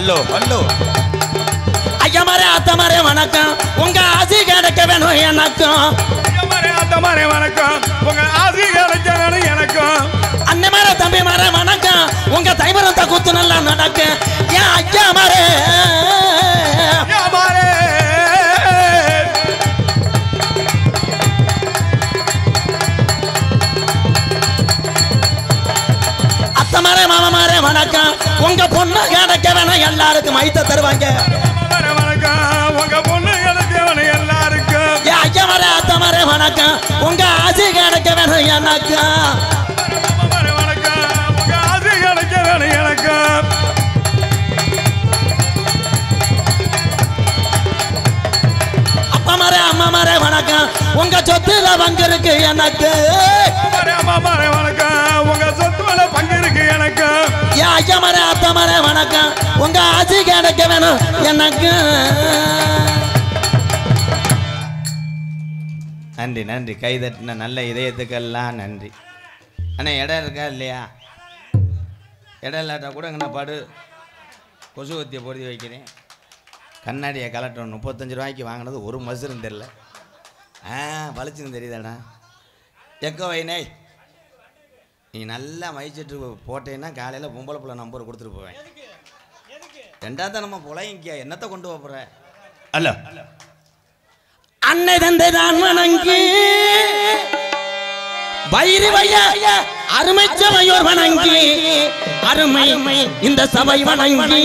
Hello hello ஐயா மாரே அத்த மாரே வணக்கம் உங்க ஆசி கிடைக்க வேணும் எனக்கும் ஐயா மாரே, அத்தை மாரே, வணக்கம் உங்க ஆசி கிடைக்க வேணும் எனக்கும் அண்ணன் மாரே தம்பி மாரே வணக்கம் உங்க தைவரத்தை குத்து நல்லா நடக்கு ஏன் ஐயா மாரே ஐயா மாரே. அத்த மாரே மாமா மாரே வணக்கம் உங்க பொண்ணு கிடைக்க வேணும் எல்லாருக்கும் மைத்த தருவாங்க ஐயா மாரே, வணக்கம் உங்க பொண்ணு கிடைக்க வேணும் எல்லாருக்கும் ஏன் ஐயா மாரே அத்த மாரே வணக்கம் உங்க ஆசி கிடைக்க வேணும் எனக்கும் ஐயா மாரே, வணக்கம் உங்க ஆசி கிடைக்க வேணும் எனக்கும் அப்பா மாரே அம்மா மாரே வணக்கம் உங்க சொத்துல பங்கு இருக்கு எனக்கு மாரே, அம்மா மாரே, வணக்கம் உங்க சொத்துல பங்கு இருக்கு எனக்கும் ஏன் ஐயா மாரே அத்த மாரே வணக்கம் உங்க ஆசி கிடைக்க வேணும் எனக்கு நன்றி நன்றி கை தட்டின நல்ல இதயத்துக்கெல்லாம் நன்றி அண்ணா இடம் இருக்கா இல்லையா இடம் இல்லாட்டா கூட இங்கே படு கொசுவத்தியை பொருத்தி வைக்கிறேன் கண்ணாடியை கலட்டணும் முப்பத்தஞ்சு ரூபாய்க்கு வாங்கினது ஒரு மசுரும் தெரில ஆ பளிச்சுன்னு தெரியுதாடா எக்கோ வைனே நீ நல்லா மைச்சிட்டு போட்டேன்னா காலையில் பொம்பளை பிள்ளை நம்பர் கொடுத்துட்டு போவேன் ரெண்டாவது நம்ம புலைங்கியா என்னத்தை கொண்டு போகிற அல்ல அன்னை தந்தை தான் வணங்கி வயிறு வைய அருமை சபையோர் வணங்கி அருமை இந்த சபை வணங்கி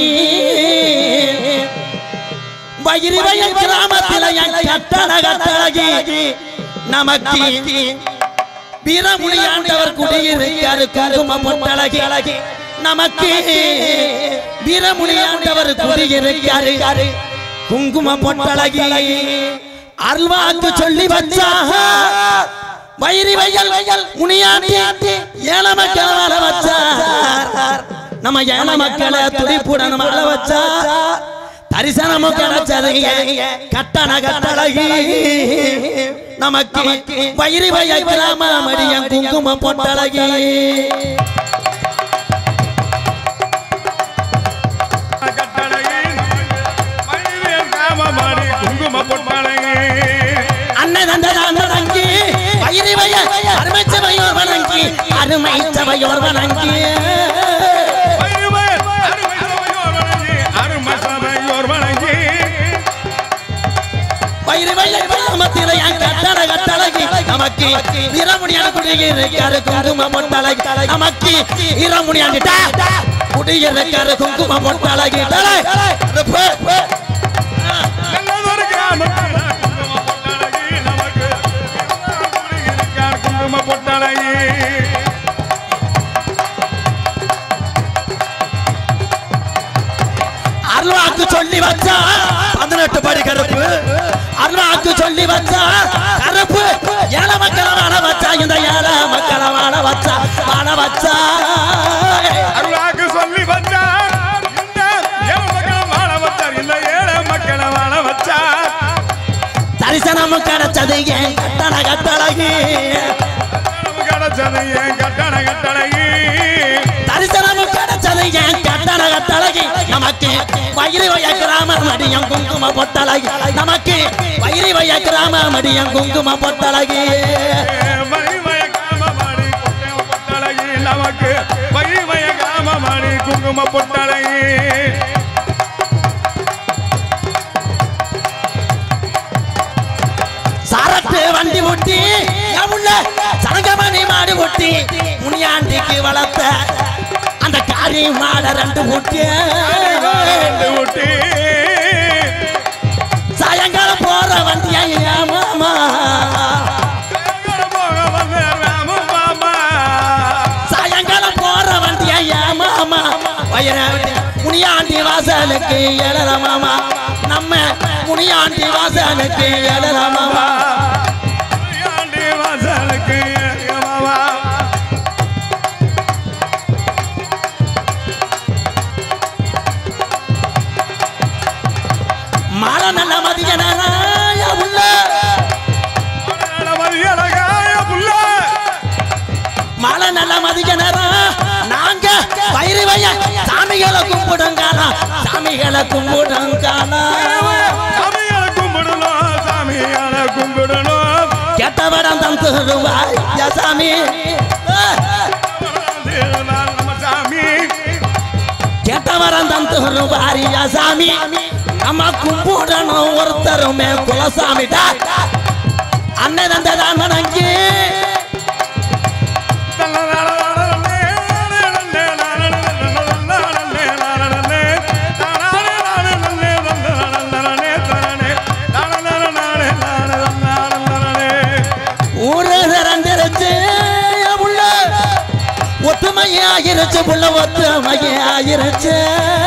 வயிறு வைய கிராமத்தில் கட்டட கட்டழகி நமக்கு வீரமுடியாண்டவர் குடியிருக்காரு குங்கும பொட்டழகி நமக்கு வீரமுடியாண்டவர் குடியிருக்காரு குங்கும பொட்டழகி அருள்வாக்கு சொல்லி வச்சா வயிறு வயல் வயல் முனியாண்டி ஏழ மக்களை வாழ வச்சா நம்ம ஏழ மக்களை துடிப்புடன் வாழ வச்சா தரிசனமும் கிடைச்சது கட்டண கட்டழகி நமக்கு வயிறு வய கிராம மடியம் குங்குமம் பொட்டழகி கட்டழகி மனிதன் காமமாடி குங்கும பொட்டழகி அண்ணன் தந்ததான் வணங்கி வயிறு வய அருமை சபையோர் வணங்கி அருமை சபையோர் வணங்கி வயிறுவர் அருமை சபையோர் வணங்கி அருமை சபையோர் வணங்கி வயிறு வய கிராமத்தில் என் கட்டட கட்டழகி நமக்கு இரமுடியான குடியிருக்காரு குங்கும பொட்டழகி நமக்கு இரமுடியாண்டி குடியிருக்காரு குங்கும பொட்டழகி டேய், டேய், போ, போ. நல்லதொரு கிராமத்தில் குங்கும பொட்டழகி நமக்கு குடியிருக்கார் குங்கும பொட்டழகி அருள்வாக்கு சொல்லி வச்சா பதினெட்டு படி கருப்பு அருள்வாக்கு சொல்லி வச்சா கருப்பு ஏழை மக்களை வாழ வச்சா இந்த ஏழை மக்களை வாழ வச்சா வாழ வச்சா அருளாக்கு சொல்லி வச்சார் இந்த ஏழை மக்களை வாழ வச்சார் இந்த ஏழை மக்களை வாழ வச்சார் தரிசனமும் கிடைச்சது ஏன் கட்டண கட்டழகி கட்டணம் கிடைச்சது என் கட்டண கட்டழகி தரிசனமும் கிடைச்சது ஏன் கட்டண கட்டழகி நமக்கு வயிறு வய கிராம மடியம் குங்கும பொட்டழகி நமக்கு வயிறு வய கிராம மடியம் குங்கும பொட்டழகி வழிமய காமமாடி குங்கும பொட்டழகி நமக்கு வழிமய காமமாடி குங்கும பொட்டழகி சரட்டு வண்டி ஓட்டி எவுள்ள சரகமணி மாடு ஓட்டி முனியாண்டிக்கு வளர்த்த அந்த காரி மாட ரெண்டு ஊட்டி ரெண்டு ஊட்டி சாயங்காலம் போற வண்டியா மாமா போக வந்த ராமு மாமா சாயங்காலம் போற வண்டியா மாமா வயிற முனியாண்டி வாசலுக்கு எழற மாமா நம்ம முனியாண்டி வாசலுக்கு எழற மாமா ஆண்டி வாசலுக்கு மாமா மழை நல்ல மதிய நேரம் உள்ள மதியழகாய புள்ள மழை நல்ல மதிய நேரம் நாங்க பயிறு வைய சாமிகளை சாமிகளை கும்பிடுங்காலா சாமிகளை கும்பிடுங்காலா சாமியால கும்பிடணும் சாமியால கும்பிடணும் கெட்டவரம் தந்துருவாய் யா சாமி நம்ம சாமி கெட்டவரம் தந்துருவாய் யா சாமி நம்ம கும்பிடணும் ஒருத்தருமே குலசாமிடா அண்ணன் தந்ததான் வணங்கி ஊரு திறந்துருச்சு என் புள்ள ஒத்துமையாயிருச்சு புள்ள ஒத்துமையாயிருச்சு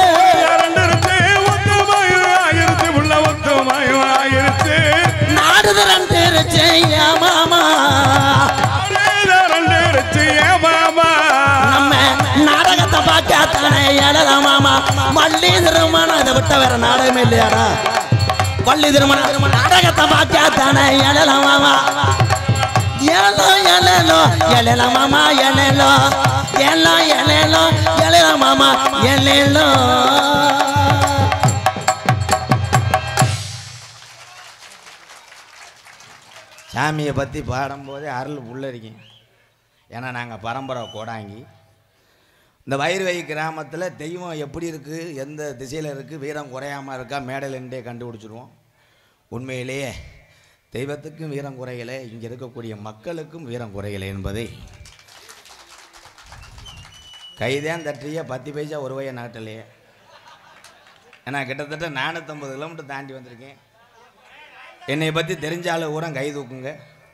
நாடு திறந்துருச்சு என் மாமா நம்ம நாடகத்தை பார்க்காத்தானே எழலாம் மாமா வள்ளி திருமணம் இதை விட்ட வேற நாடகமே இல்லையாடா வள்ளி திருமணம் நாடகத்தை பார்க்காத்தானே எழலாம் மாமா ஏலோ எழலோ எழலாம் மாமா எழலோ ஏலோ எழலோ எழலாம் மாமா எழலோ சாமியை பற்றி பாடும்போதே அருள் புல்லரிக்கும் ஏன்னா நாங்கள் பரம்பரை கோடாங்கி இந்த வயிறுவை கிராமத்தில் தெய்வம் எப்படி இருக்குது எந்த திசையில் இருக்குது வீரம் குறையாமல் இருக்கா மேடையிலேருந்தே கண்டுபிடிச்சிருவோம் உண்மையிலேயே தெய்வத்துக்கும் வீரம் குறையலை இங்கே இருக்கக்கூடிய மக்களுக்கும் வீரம் குறையலை என்பதை கைதேன் தட்டிய பத்து பைசா ஒரு வய நாட்டிலேயே ஏன்னா கிட்டத்தட்ட நானூற்றம்பது கிலோமீட்டர் தாண்டி வந்திருக்கேன் என்னை பற்றி தெரிஞ்சாலும் கூட கை தூக்குங்க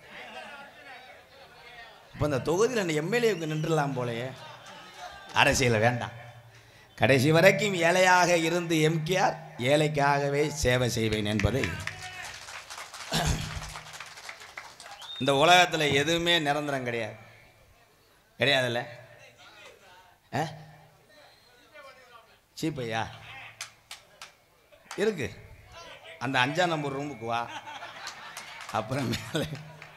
இப்போ இந்த தொகுதியில் அந்த எம்எல்ஏவுக்கு நின்றுடலாம் போலயே அரசியல் வேண்டாம் கடைசி வரைக்கும் ஏழையாக இருந்து எம்கேஆர் ஏழைக்காகவே சேவை செய்வேன் என்பதை இந்த உலகத்தில் எதுவுமே நிரந்தரம் கிடையாது கிடையாதுல்ல ஆ சீப்பையா இருக்கு அந்த அஞ்சாம் நம்பர் ரூமுக்கு வா அப்புறம் மேலே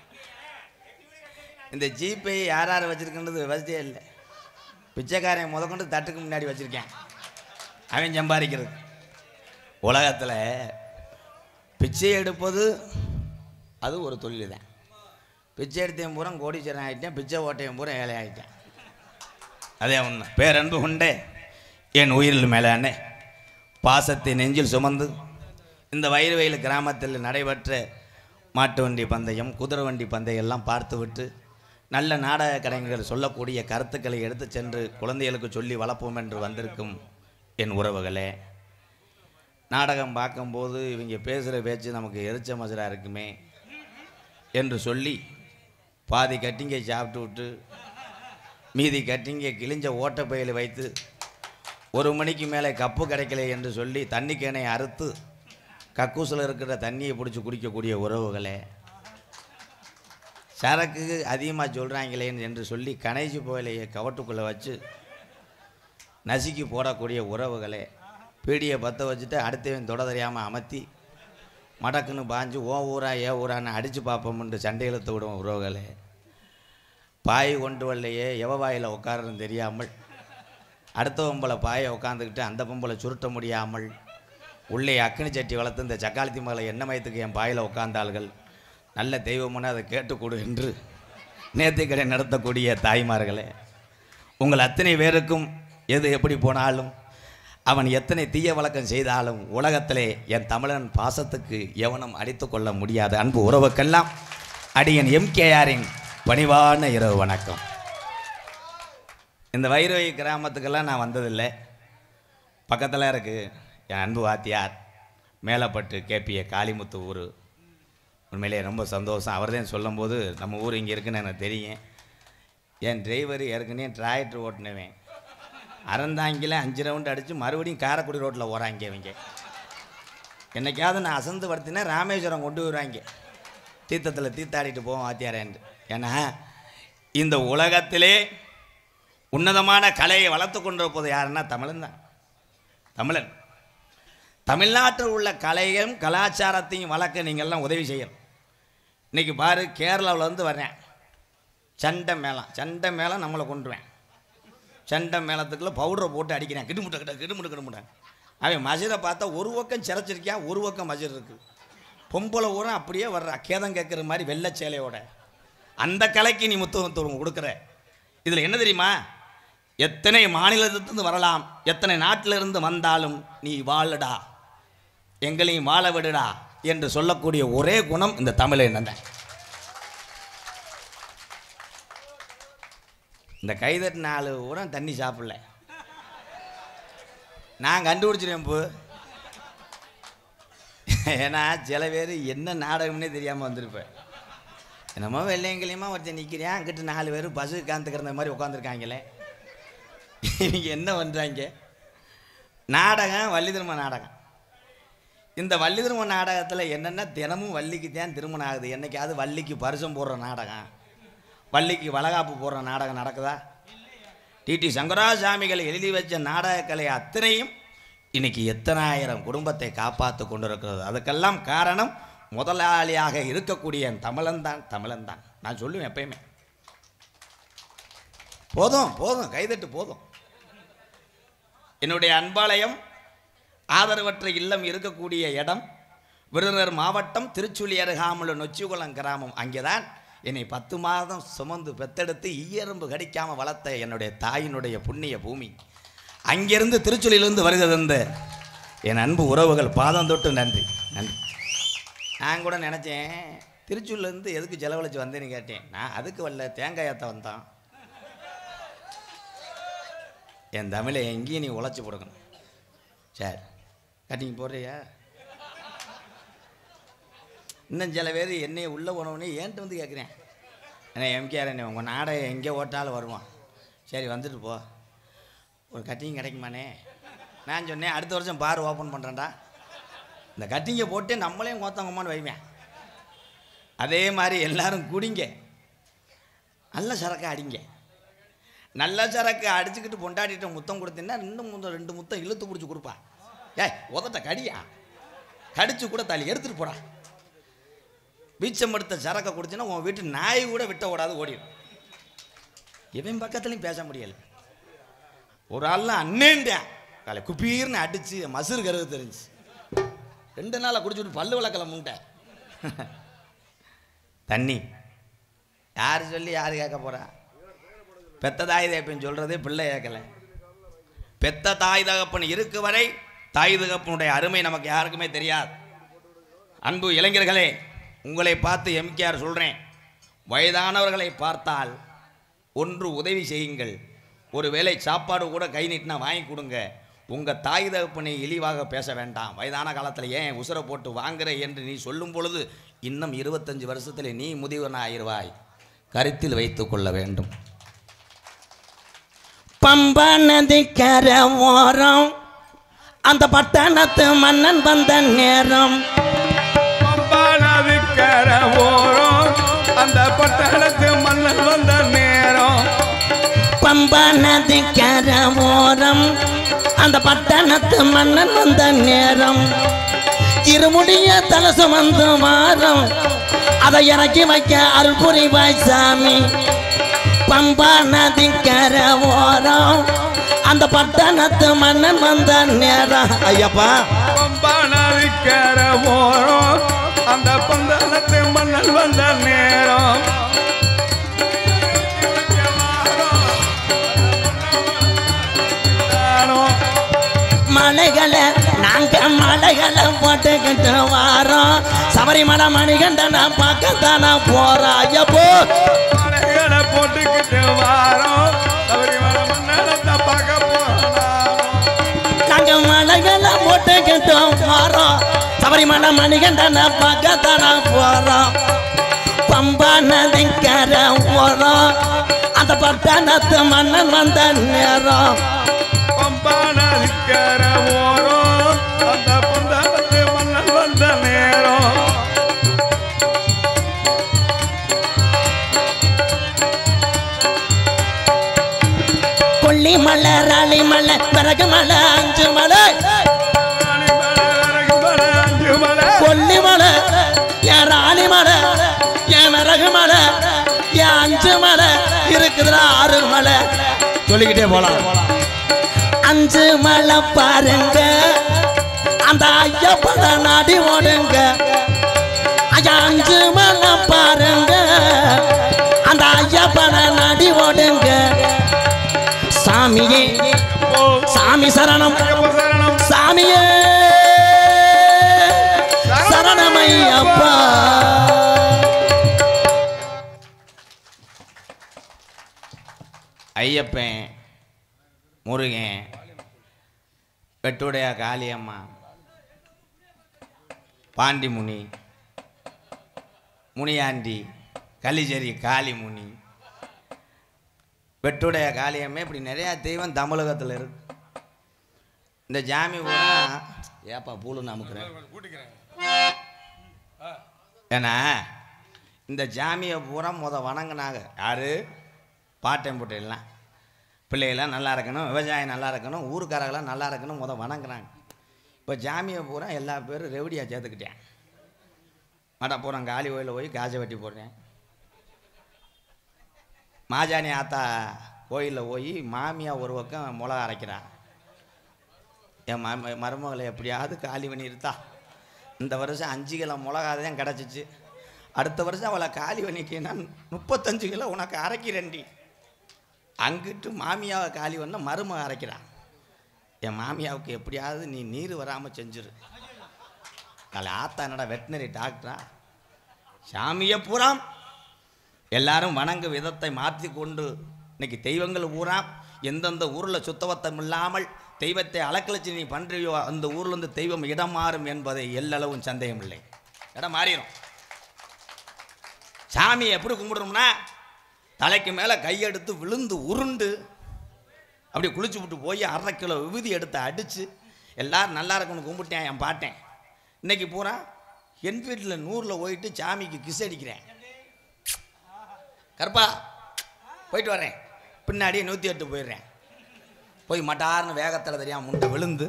இந்த ஜிபே யார் யார் வச்சுருக்கின்றது வசதியே இல்லை பிச்சைக்காரன் முதற்கொண்டு தட்டுக்கு முன்னாடி வச்சுருக்கேன் அவன் சம்பாதிக்கிறது உலகத்தில் பிச்சை எடுப்பது அது ஒரு தொழில் தான் பிச்சை எடுத்தேன் பூரா கோடீஸ்வரன் ஆகிட்டேன் பிச்சை ஓட்டையும் பூரா ஏழை ஆகிட்டேன் அதே உண்மை பேரன்பு உண்டே என் உயிரில் மேலானே பாசத்தை நெஞ்சில் சுமந்து இந்த வயல்வெயில் கிராமத்தில் நடைபெற்ற மாட்டு வண்டி பந்தயம் குதிரை வண்டி பந்தயம் எல்லாம் பார்த்துவிட்டு நல்ல நாடக கலைஞர்கள் சொல்லக்கூடிய கருத்துக்களை எடுத்து சென்று குழந்தைகளுக்கு சொல்லி வளர்ப்போம் என்று வந்திருக்கும் என் உறவுகளே நாடகம் பார்க்கும்போது இவங்க பேசுகிற பேச்சு நமக்கு எரிச்ச மசுராக இருக்குமே என்று சொல்லி பாதி கட்டிங்க சாப்பிட்டு விட்டு மீதி கட்டிங்க கிழிஞ்ச ஓட்டப்பையில் வைத்து ஒரு மணிக்கு மேலே கப்பு கிடைக்கல என்று சொல்லி தண்ணி கேனை அறுத்து கக்கூசில் இருக்கிற தண்ணியை பிடிச்சி குடிக்கக்கூடிய உறவுகளே சரக்கு அதிகமாக சொல்கிறாங்களேன்னு என்று சொல்லி கணேசி புயலையை கவட்டுக்குள்ளே வச்சு நசுக்கி போடக்கூடிய உறவுகளே பீடியை பற்ற வச்சுட்டு அடுத்தவன் தொட தெரியாமல் அமர்த்தி மடக்குன்னு பாஞ்சு ஓ ஊரா ஏ ஊரான்னு அடித்து பார்ப்போம்னு சண்டை இழுத்து விடுவோம் உறவுகளே பாய் கொண்டு வரலையே எவ வாயில் உட்காருன்னு தெரியாமல் அடுத்த பொம்பளை பாயை உட்காந்துக்கிட்டு அந்த பொம்பளை சுருட்ட முடியாமல் உள்ளே அக்கினி சட்டி வளர்த்து இந்த சக்காலத்தி மகளை என்ன மயத்துக்கு என் பாயில் உட்கார்ந்தாள்கள் நல்ல தெய்வம்னு அதை கேட்டுக்கொடு என்று நேர்த்திக்கடை நடத்தக்கூடிய தாய்மார்களே உங்கள் அத்தனை பேருக்கும் எது எப்படி போனாலும் அவன் எத்தனை தீய வழக்கம் செய்தாலும் உலகத்திலே என் தமிழன் பாசத்துக்கு எவனும் அடித்து கொள்ள முடியாது அன்பு உறவுக்கெல்லாம் அடியன் எம்கேஆரின் பணிவான இரவு வணக்கம் இந்த வைரவை கிராமத்துக்கெல்லாம் நான் வந்ததில்லை பக்கத்தில் இருக்குது என் அன்பு வாத்தியார் மேலப்பட்டு கேபிஏ காளிமுத்து ஊர் உண்மையிலே ரொம்ப சந்தோஷம் அவர் தான் சொல்லும்போது நம்ம ஊர் இங்கே இருக்குன்னு எனக்கு தெரியும் என் டிரைவர் ஏற்கனவே டிராக்டர் ஓட்டினவன் அறந்தாங்கில அஞ்சு ரவுண்டு அடித்து மறுபடியும் காரைக்குடி ரோட்டில் ஓராங்க இவங்க என்னைக்காவது நான் அசந்து படுத்தினா ராமேஸ்வரம் கொண்டு வருவாங்க தீர்த்தத்தில் தீர்த்தாடிட்டு போவோம் வாத்தியாரேன்ட்டு ஏன்னா இந்த உலகத்திலே உன்னதமான கலையை வளர்த்து கொண்டிருப்பது யாருன்னா தமிழன் தான் தமிழன் தமிழ்நாட்டில் உள்ள கலையும் கலாச்சாரத்தையும் வளர்க்க நீங்கள்லாம் உதவி செய்யணும் இன்னைக்கு பாரு கேரளாவில் இருந்து வர்றேன் சண்டை மேளம் சண்டை மேளம் நம்மளை கொண்டுருவேன் சண்டை மேளத்துக்குள்ள பவுடரை போட்டு அடிக்கிறேன் கிடுமுட்ட கிட்ட கிடுமுட்ட கிடுமுட்ட அவன் மசிரை பார்த்தா ஒரு பக்கம் சிறச்சிருக்கான் ஒரு பக்கம் மசிர் இருக்கு பொம்பளை ஊரம் அப்படியே வர்ற கேதம் கேட்குற மாதிரி வெள்ளை சேலையோட அந்த கலைக்கு நீ முத்துவத்துவம் கொடுக்குற இதில் என்ன தெரியுமா எத்தனை மாநிலத்திலிருந்து வரலாம் எத்தனை நாட்டிலிருந்து வந்தாலும் நீ வாழுடா எங்களையும் வாழ விடுடா என்று சொல்லக்கூடிய ஒரே குணம் இந்த தமிழை என்னதான் இந்த கைதட்டு நாலு ஊரம் தண்ணி சாப்பிடல நான் கண்டுபிடிச்சிருவேன் இப்போ ஏன்னா சில பேர் என்ன நாடகம்னே தெரியாமல் வந்திருப்பேன் என்னமோ வெள்ளையங்கிலியமாக ஒருத்தன் நிற்கிறேன் அங்கிட்டு நாலு பேர் பசு காந்துக்கிற மாதிரி உட்காந்துருக்காங்களே இவங்க என்ன பண்ணுறாங்க நாடகம் வள்ளி திரும்ப நாடகம் இந்த வள்ளி திரும்ப நாடகத்தில் என்னென்ன தினமும் வள்ளிக்கு தான் திருமணம் ஆகுது என்னைக்காவது வள்ளிக்கு பரிசம் போடுற நாடகம் வள்ளிக்கு வளகாப்பு போடுற நாடகம் நடக்குதா டிடி சங்கராசாமிகள் எழுதி வச்ச நாடகக்கலை அத்தனையும் இன்னைக்கு எத்தனாயிரம் குடும்பத்தை காப்பாற்று கொண்டிருக்கிறது அதுக்கெல்லாம் காரணம் முதலாளியாக இருக்கக்கூடிய என் தமிழன்தான் தமிழன்தான் நான் சொல்லுவேன் எப்பயுமே போதும் போதும் கைதட்டு போதும் என்னுடைய அன்பாலயம் ஆதரவற்ற இல்லம் இருக்கக்கூடிய இடம் விருதுநகர் மாவட்டம் திருச்சுழி அருகாமல் நொச்சிகுளம் கிராமம் அங்கேதான் என்னை பத்து மாதம் சுமந்து பெத்தெடுத்து ஈயரும்பு கடிக்காமல் வளர்த்த என்னுடைய தாயினுடைய புண்ணிய பூமி அங்கிருந்து திருச்சுழியிலிருந்து வருகிறது இந்த என் அன்பு உறவுகள் பாதம் தொட்டு நன்றி நன்றி நான் கூட நினச்சேன் திருச்சூர்லேருந்து எதுக்கு செலவழிச்சு வந்தேன்னு கேட்டேன் நான் அதுக்கு வரல தேங்காய் ஏற்ற வந்தான் என் தமிழை எங்கேயும் நீ உழைச்சி கொடுக்கணும் சரி கட்டிங் போடுறியா இன்னும் சில பேர் என்னைய உள்ளே போனவொடனே ஏன்ட்டு வந்து கேட்குறேன் ஏன்னா எம்கேஆர் என்ன உங்கள் நாடகம் எங்கே ஓட்டாலும் வருவான் சரி வந்துட்டு போ ஒரு கட்டிங் கிடைக்குமானே நான் சொன்னேன் அடுத்த வருஷம் பார் ஓப்பன் பண்ணுறேன்டா இந்த கட்டிங்கை போட்டு நம்மளையும் கோத்தங்கம்மான்னு வைப்பேன் அதே மாதிரி எல்லாரும் குடிங்க நல்ல சரக்கு அடிங்க நல்ல சரக்கு அடிச்சுக்கிட்டு பொண்டாட்டிட்ட முத்தம் கொடுத்தீங்கன்னா ரெண்டு முத்தம் ரெண்டு முத்தம் இழுத்து பிடிச்சி கொடுப்பா ஏய் உதட்ட கடியா கடிச்சு கூட தாலி எடுத்துட்டு போடா பீச்சம் எடுத்த சரக்கை குடிச்சுன்னா உன் வீட்டு நாய் கூட விட்ட ஓடாது ஓடிடும் இவன் பக்கத்துலையும் பேச முடியல ஒரு ஆள்லாம் அண்ணேன்டேன் காலை குப்பீர்னு அடிச்சு மசுறு கருவு தெரிஞ்சு ரெண்டு நாளாக குடிச்சுட்டு பல்லு விளக்கல முண்டை தண்ணி யார் சொல்லி யார் கேட்க போறா பெத்த தாய் தகப்பன் சொல்றதே பிள்ளை கேட்கல பெத்த தாய் தகப்பன் இருக்கு வரை தாய் தகப்பனுடைய அருமை நமக்கு யாருக்குமே தெரியாது அன்பு இளைஞர்களே உங்களை பார்த்து எம்கேஆர் சொல்கிறேன் வயதானவர்களை பார்த்தால் ஒன்று உதவி செய்யுங்கள் ஒரு வேளை சாப்பாடு கூட கை நீட்டினா வாங்கி கொடுங்க உங்கள் தாய் தகப்பனை இழிவாக பேச வேண்டாம் வயதான காலத்தில் ஏன் உசுரை போட்டு வாங்குற என்று நீ சொல்லும் பொழுது இன்னும் இருபத்தஞ்சு வருஷத்தில் நீ முதியவன் ஆயிடுவாய் கருத்தில் வைத்துக் கொள்ள வேண்டும் பம்பா நதிக்கர ஓரம் அந்த பட்டணத்து மன்னன் வந்த நேரம் பம்பானதுக்கர ஓரம் அந்த பட்டணத்து மன்னன் வந்த நேரம் பம்பா நதிக்கர ஓரம் அந்த பட்டணத்து மன்னன் வந்த நேரம் இருமுடிய தலை சுமந்து வாரம் அதை இறக்கி வைக்க அருள் புரிவாய் சாமி பம்பா நதிக்கர ஓரம் அந்த பட்டணத்து மன்னன் வந்த நேரம் ஐயப்பா பம்பானதுக்கர ஓரம் அந்த பந்தளத்து மன்னன் வந்த நேரம் மலைகளை நாங்க மலைகளை போட்டுக்கிட்டு வாரோம் சபரிமலை மணிகண்டனை பார்க்கத்தானா போறா ஐயப்போ மலைகளை போட்டுக்கிட்டு வாரோம் சபரிமலை மன்னனத்தை பார்க்க போனோம் நாங்க மலைகளை போட்டுக்கிட்டு வாரோம் சபரிமலை மணிகண்டனை பார்க்கத்தானா போறோம் பம்பா நதிக்கர ஓரம் அந்த பட்டணத்து மன்னன் வந்த நேரம் பம்பானதுக்கர ஓரம் அந்த பந்தளத்து மன்னன் வந்த நேரம் கொல்லிமலை ராளிமலை பிறகு மலை அஞ்சு மலை கொல்லிமலை என் ராணிமலை என் மிளகு மலை என் அஞ்சு மலை இருக்குதுடா ஆறு மலை சொல்லிக்கிட்டே போலாம் அஞ்சு மலை பாருங்க அந்த ஐயப்பட நாடி ஓடுங்க ஐயா அஞ்சு மலை பாருங்க அந்த ஐயப்பட நாடி ஓடுங்க சாமியே சாமி சரணம் ஐயப்ப சரணம் சாமியே சரணமையப்பா ஐயப்பன் முருகன் வெட்டுடைய காளியம்மா பாண்டிமுனி முனியாண்டி கலிஜரி காளிமுனி வெட்டுடைய காளியம்மா இப்படி நிறையா தெய்வம் தமிழகத்தில் இருக்கு இந்த ஜாமி பூரா ஏப்பா பூலு நமக்குறேன் ஏன்னா இந்த ஜாமியை பூரா முத வணங்கினாங்க யாரு பாட்டையும் போட்டையெல்லாம் பிள்ளைகள்லாம் நல்லா இருக்கணும் விவசாயம் நல்லா இருக்கணும் ஊருக்காரங்களாம் நல்லா இருக்கணும் முத வணங்குறாங்க இப்போ ஜாமியை பூரா எல்லா பேரும் ரெவடியாக சேர்த்துக்கிட்டேன் மட பூரா காலி கோயிலில் போய் காசை வெட்டி போடுறேன் மாஜானி ஆத்தா கோயிலில் போய் மாமியா ஒரு பக்கம் மிளகா அரைக்கிறான் என் ம மருமகளை எப்படியாவது காலி பண்ணிருத்தா இந்த வருஷம் அஞ்சு கிலோ மிளகா தான் கிடச்சிச்சு அடுத்த வருஷம் அவளை காலி பண்ணிட்டேன்னா முப்பத்தஞ்சு கிலோ உனக்கு அரைக்கிறேன்டி அங்கிட்டு மாமியாவை காலி பண்ண மருமக அரைக்கிறான் என் மாமியாவுக்கு எப்படியாவது நீ நீர் வராமல் செஞ்சிரு அதில் ஆத்தா என்னடா வெட்டினரி டாக்டரா சாமியை பூராம் எல்லாரும் வணங்கு விதத்தை மாற்றி கொண்டு இன்னைக்கு தெய்வங்கள் பூரா எந்தெந்த ஊரில் சுத்தவத்தம் இல்லாமல் தெய்வத்தை அலக்கழிச்சு நீ பண்றியோ அந்த ஊர்ல இருந்து தெய்வம் இடம் மாறும் என்பதை எல்லளவும் சந்தேகம் இல்லை இடம் மாறிடும் சாமியை எப்படி கும்பிடுறோம்னா தலைக்கு மேலே கையெடுத்து விழுந்து உருண்டு அப்படி குளிச்சு விட்டு போய் அரை கிலோ விபூதி எடுத்து அடித்து எல்லாரும் நல்லா இருக்கணும்னு கும்பிட்டேன் என் பாட்டேன் இன்னைக்கு பூரா என் வீட்டில் நூறில் போயிட்டு சாமிக்கு கிஸ் அடிக்கிறேன் கருப்பா போயிட்டு வரேன் பின்னாடியே நூற்றி எட்டு போயிடுறேன் போய் மட்டார்னு வேகத்தில் தெரியாம முண்டை விழுந்து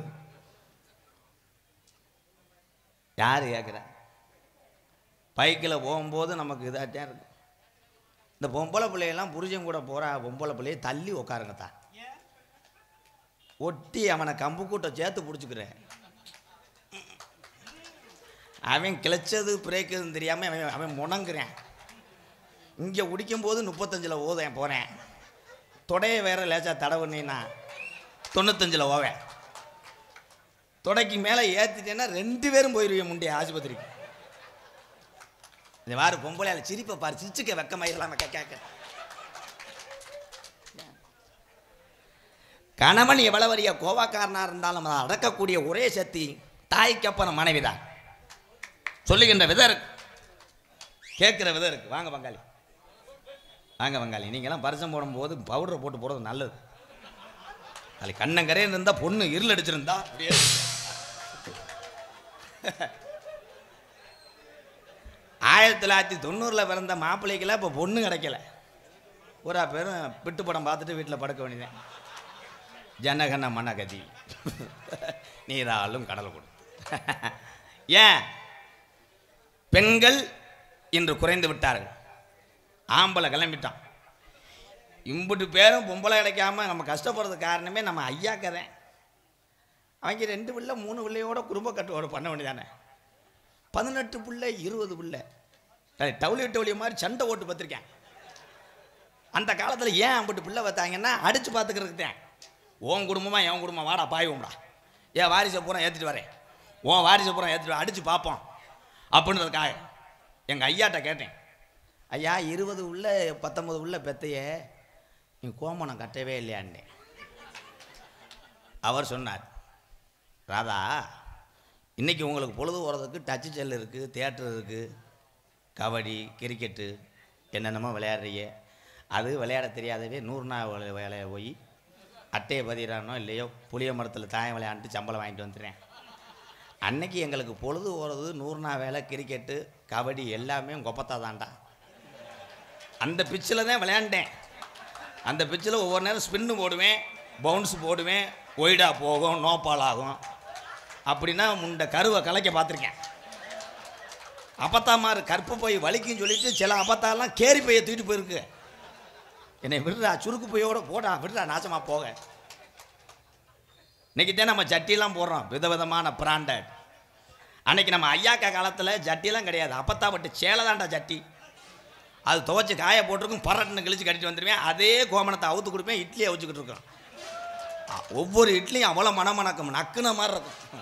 யார் கேட்குறா பைக்கில் போகும்போது நமக்கு இதாகத்தான் இருக்கும் இந்த பொம்பளை பிள்ளையெல்லாம் புருஷன் கூட போகிற பொம்பளை பிள்ளையை தள்ளி உட்காருங்க தான் ஒட்டி அவனை கம்பு கூட்டம் சேர்த்து பிடிச்சிக்கிறேன் அவன் கிளச்சது பிரேக்குதுன்னு தெரியாமல் அவன் அவன் முணங்குறேன் இங்கே குடிக்கும்போது முப்பத்தஞ்சில் ஓதேன் போகிறேன் தொடையை வேற லேசா தடவுனீன்னா தொண்ணூத்தஞ்சில் ஓவேன் தொடைக்கு மேலே ஏற்றிட்டேன்னா ரெண்டு பேரும் போயிடுவேன் முண்டைய ஆஸ்பத்திரிக்கு இந்த வாரு பொம்பளையால சிரிப்பை பாரு சிரிச்சுக்க வெக்கமாயிரலாம் கேட்க கேட்க கணவன் எவ்வளவு வரிய கோவாக்காரனா இருந்தாலும் அதை அடக்கக்கூடிய ஒரே சக்தி தாய்க்கு அப்புறம் மனைவிதான் சொல்லுகின்ற விதம் இருக்கு கேட்குற விதம் இருக்கு வாங்க பங்காளி வாங்க பங்காளி நீங்களாம் பரிசம் போடும்போது பவுடரை போட்டு போடுறது நல்லது அது கண்ணங்கரையில் இருந்தால் பொண்ணு இருள் அடிச்சிருந்தா அப்படியே ஆயிரத்தி தொள்ளாயிரத்தி தொண்ணூறில் பிறந்த மாப்பிள்ளைக்கெல்லாம் இப்போ பொண்ணு கிடைக்கல பூரா பேரும் பிட்டு படம் பார்த்துட்டு வீட்டில் படுக்க வேண்டியதேன் ஜனகன மனகதி நீராலும் கடல் கொடு ஏன் பெண்கள் இன்று குறைந்து விட்டார்கள் ஆம்பளை கிளம்பிட்டான் இம்புட்டு பேரும் பொம்பளை கிடைக்காம நம்ம கஷ்டப்படுறதுக்கு காரணமே நம்ம ஐயாக்கறேன் அவங்க ரெண்டு பிள்ளை மூணு பிள்ளையோட குடும்ப கட்டுவோட பண்ண வேண்டியதானே பதினெட்டு பிள்ளை இருபது பிள்ளை டவுளி டவுளி மாதிரி சண்டை ஓட்டு பார்த்துருக்கேன் அந்த காலத்தில் ஏன் அம்பிட்டு பிள்ளை பார்த்தாங்கன்னா அடித்து பார்த்துக்கிறதுக்கு தான் உன் குடும்பமா என் குடும்பம் வாடா பாய்வோம்டா ஏன் வாரிசை பூரா ஏற்றிட்டு வரேன் உன் வாரிசை பூரா ஏற்றிட்டு அடித்து பார்ப்போம் அப்படின்றதுக்காக எங்கள் ஐயாட்ட கேட்டேன் ஐயா இருபது உள்ள பத்தொம்பது உள்ள பெத்தையே நீ கோமணம் கட்டவே இல்லையான்னே அவர் சொன்னார் ராதா இன்னைக்கு உங்களுக்கு பொழுது போகிறதுக்கு டச்சு செல் இருக்குது தியேட்டர் இருக்குது கபடி கிரிக்கெட்டு என்னென்னமோ விளையாடுறீங்க அது விளையாட தெரியாதவே நூறு நாள் வேலை வேலையை போய் அட்டையை பதிகிறானோ இல்லையோ புளிய மரத்தில் தாயம் விளையாண்டுட்டு சம்பளம் வாங்கிட்டு வந்துடுறேன் அன்னைக்கு எங்களுக்கு பொழுது போகிறது நூறு நாள் வேலை கிரிக்கெட்டு கபடி எல்லாமே கொப்பத்தா தான்டா அந்த பிச்சில் தான் விளையாண்டேன் அந்த பிச்சில் ஒவ்வொரு நேரம் ஸ்பின்னு போடுவேன் பவுன்ஸ் போடுவேன் ஒய்டாக போகும் நோப்பால் ஆகும் அப்படின்னா முண்ட கருவை கலைக்க பார்த்துருக்கேன் அப்பத்தாமாரு கற்பு போய் வலிக்குன்னு சொல்லிட்டு சில அப்பத்தாலாம் கேரி பையை தூக்கிட்டு போயிருக்கு என்னை விடுறா சுருக்கு பையோட போடா விடுறா நாசமா போக இன்னைக்கு தான் நம்ம ஜட்டிலாம் போடுறோம் விதவிதமான பிராண்டட் அன்னைக்கு நம்ம ஐயாக்கா காலத்தில் ஜட்டிலாம் கிடையாது அப்பத்தா பட்டு சேலை தான்டா ஜட்டி அது துவைச்சு காய போட்டிருக்கும் பரட்டுன்னு கிழிச்சு கட்டிட்டு வந்துடுவேன் அதே கோமணத்தை அவுத்து கொடுப்பேன் இட்லியை வச்சுக்கிட்டு இருக்கோம் அ, ஒவ்வொரு இட்லியும் அவ்வளோ மணமணக்கும் நக்குன மாதிரி இருக்கும்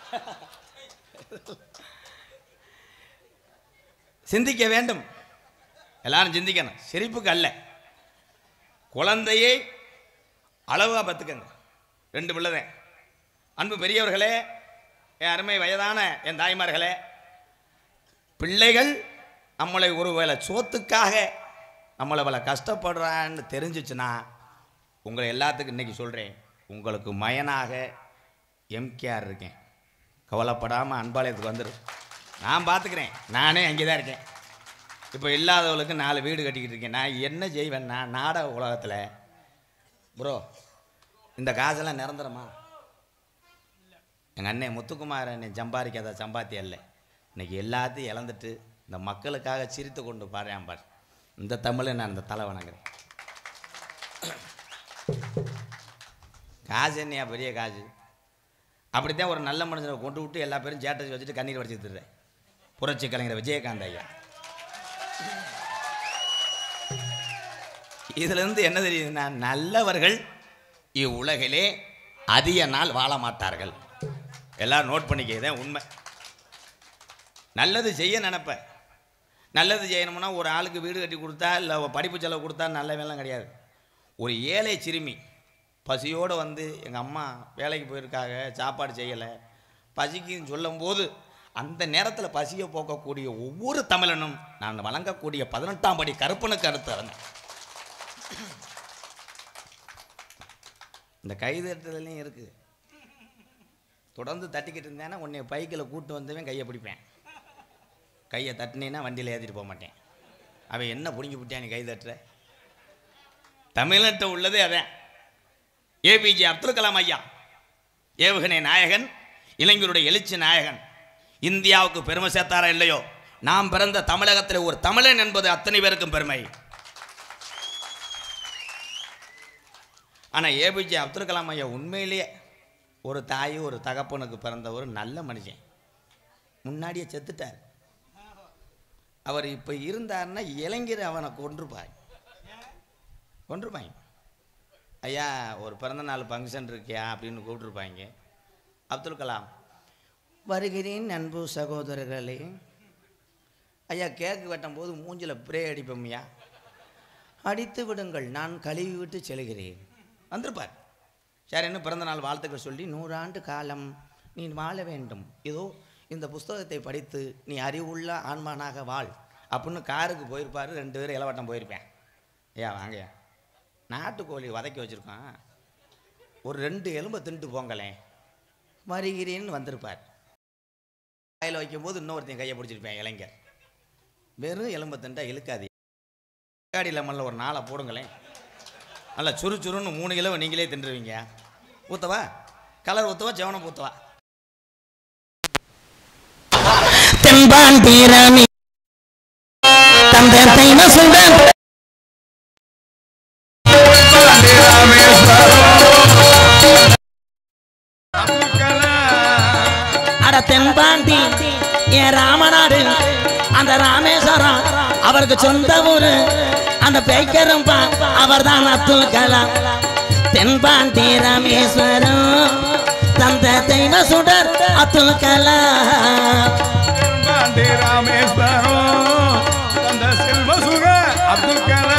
சிந்திக்க வேண்டும் எல்லாரும் சிந்திக்கணும் சிரிப்புக்கு அல்ல குழந்தையை அளவாக பார்த்துக்கங்க ரெண்டு பிள்ளைதான் அன்பு பெரியவர்களே என் அருமை வயதான என் தாய்மார்களே பிள்ளைகள் நம்மளை ஒரு வேளை சோத்துக்காக நம்மளை வேலை கஷ்டப்படுறான்னு தெரிஞ்சிச்சுன்னா உங்களை எல்லாத்துக்கும் இன்னைக்கு சொல்கிறேன் உங்களுக்கு மயனாக எம்கேஆர் இருக்கேன் கவலைப்படாமல் அன்பாலயத்துக்கு வந்துடும் நான் பார்த்துக்கிறேன் நானே அங்கே தான் இருக்கேன் இப்போ இல்லாதவளுக்கு நாலு வீடு கட்டிக்கிட்டு இருக்கேன் நான் என்ன செய்வேன்னா நாடக உலகத்தில் ப்ரோ இந்த காசெல்லாம் நிரந்தரமா எங்கள் அண்ணன் முத்துக்குமார் அண்ணன் சம்பாதிக்காத சம்பாத்தி அல்ல இன்னைக்கு எல்லாத்தையும் இழந்துட்டு இந்த மக்களுக்காக சிரித்து கொண்டு பாடுறேன் பாரு இந்த தமிழை நான் இந்த தலை வணங்குறேன் காசு என்னையா பெரிய காசு அப்படித்தான் ஒரு நல்ல மனுஷனை கொண்டு விட்டு எல்லா பேரும் சேட்டை வச்சுட்டு கண்ணீர் வடிச்சுட்டுறேன் புரட்சி கலைஞர் விஜயகாந்த் ஐயா இதிலிருந்து என்ன தெரியுதுன்னா நல்லவர்கள் இவ்வுலகிலே அதிக நாள் வாழ மாட்டார்கள் எல்லாரும் நோட் பண்ணிக்கிறதே உண்மை நல்லது செய்ய நினைப்பேன் நல்லது செய்யணும்னா ஒரு ஆளுக்கு வீடு கட்டி கொடுத்தா இல்லை படிப்பு செலவு கொடுத்தா நல்ல வேலை கிடையாது ஒரு ஏழை சிறுமி பசியோடு வந்து எங்கள் அம்மா வேலைக்கு போயிருக்காங்க சாப்பாடு செய்யலை பசிக்குன்னு சொல்லும்போது அந்த நேரத்தில் பசியை போக்கக்கூடிய ஒவ்வொரு தமிழனும் நான் வழங்கக்கூடிய பதினெட்டாம் படி கருப்பனுக்கு அடுத்து இருந்தேன் இந்த கைதட்டலையும் இருக்குது தொடர்ந்து தட்டிக்கிட்டு இருந்தேன்னா உன்னை பைக்கில் கூட்டு வந்தவன் கையை பிடிப்பேன் கையை தட்டினேன்னா வண்டியில் ஏற்றிட்டு போக மாட்டேன் அவன் என்ன பிடிங்கி விட்டான் நீ கை தட்டுற தமிழ்நாட்டை உள்ளதே அதான் ஏபிஜே அப்துல் கலாம் ஐயா ஏவுகணை நாயகன் இளைஞருடைய எழுச்சி நாயகன் இந்தியாவுக்கு பெருமை சேர்த்தாரா இல்லையோ நாம் பிறந்த தமிழகத்தில் ஒரு தமிழன் என்பது அத்தனை பேருக்கும் பெருமை ஆனால் ஏபிஜே அப்துல் கலாம் ஐயா உண்மையிலேயே ஒரு தாய் ஒரு தகப்பனுக்கு பிறந்த ஒரு நல்ல மனுஷன் முன்னாடியே செத்துட்டார் அவர் இப்போ இருந்தாருன்னா இளைஞர் அவனை கொன்றுப்பாய் கொன்றுப்பாங்க ஐயா ஒரு பிறந்த நாள் ஃபங்க்ஷன் இருக்கியா அப்படின்னு கூப்பிட்டுருப்பாங்க அப்துல் கலாம் வருகிறேன் அன்பு சகோதரர்களே ஐயா கேக்கு வெட்டும் போது மூஞ்சில் பிரே அடிப்போம்யா அடித்து விடுங்கள் நான் கழுவி விட்டு செல்கிறேன் வந்திருப்பார் சரி என்ன பிறந்த நாள் வாழ்த்துக்கள் சொல்லி நூறாண்டு காலம் நீ வாழ வேண்டும் இதோ இந்த புஸ்தகத்தை படித்து நீ அறிவுள்ள ஆன்மானாக வாழ் அப்படின்னு காருக்கு போயிருப்பார் ரெண்டு பேரும் இளவட்டம் போயிருப்பேன் ஐயா வாங்கய்யா நாட்டுக்கோழி வதக்கி வச்சுருக்கோம் ஒரு ரெண்டு எலும்பை தின்ட்டு போங்களேன் வருகிறேன்னு வந்திருப்பார் கையில் வைக்கும்போது இன்னொருத்தையும் கையை பிடிச்சிருப்பேன் இளைஞர் வெறும் எலும்பை திண்டா இழுக்காது காடி லெமனில் ஒரு நாளை போடுங்களேன் நல்லா சுறு சுருன்னு மூணு கிலோ நீங்களே தின்றுவீங்க ஊத்தவா கலர் ஊத்தவா செவனம் ஊத்தவா தென்பான் தீரமி தந்தை தைன சுடன் அப்துல் கலாம் அட தென்பாண்டி என் ராமநாடு அந்த ராமேஸ்வரம் அவருக்கு சொந்த ஊரு அந்த பேக்கரும் அவர் தான் அப்துல் கலாம் தென்பாண்டி ராமேஸ்வரம் தந்த தெய்வ சுடர் அப்துல் கலாம் பாண்டி ராமேஸ்வரம் அந்த செல்வ சுக அப்துல் கலாம்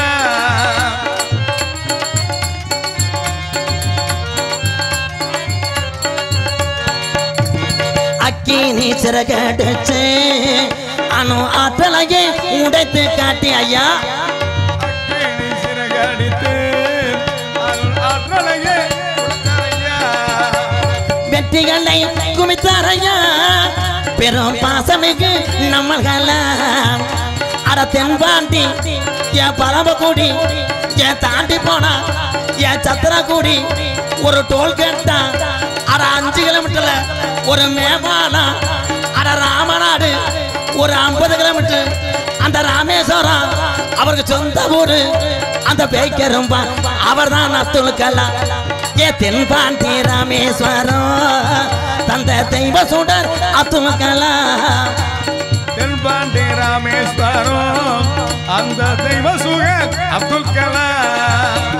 அக்கி நீச்சர கடிச்சு அணு ஆற்றலையே உடைத்து காட்டி ஐயா அக்கினி சிறகடித்து அருள் ஆற்றலையே கொடுத்தாரையா. வெற்றிகளை குமித்தாரையா பெரும் பாசமிகு நம்மள்களாம் அட தென்பாண்டி என் பரமக்குடி என் தாண்டி போனா என் சத்திரக்குடி ஒரு டோல் கேட்டா அட அஞ்சு கிலோமீட்டர்ல ஒரு மேம்பாலம் அட ராமநாடு ஒரு ஐம்பது கிலோமீட்டர் அந்த ராமேஸ்வரம் அவருக்கு சொந்த ஊரு அந்த பேய்க்கரும்பா அவர்தான் அப்துல் கலாம் ஏ தென்பாண்டி ராமேஸ்வரம் தந்த தெய்வ சுடர் அப்துல் கலாம் தென்பாண்டி ராமேஸ்வரம் அந்த தெய்வ சுக அப்துல் கலாம்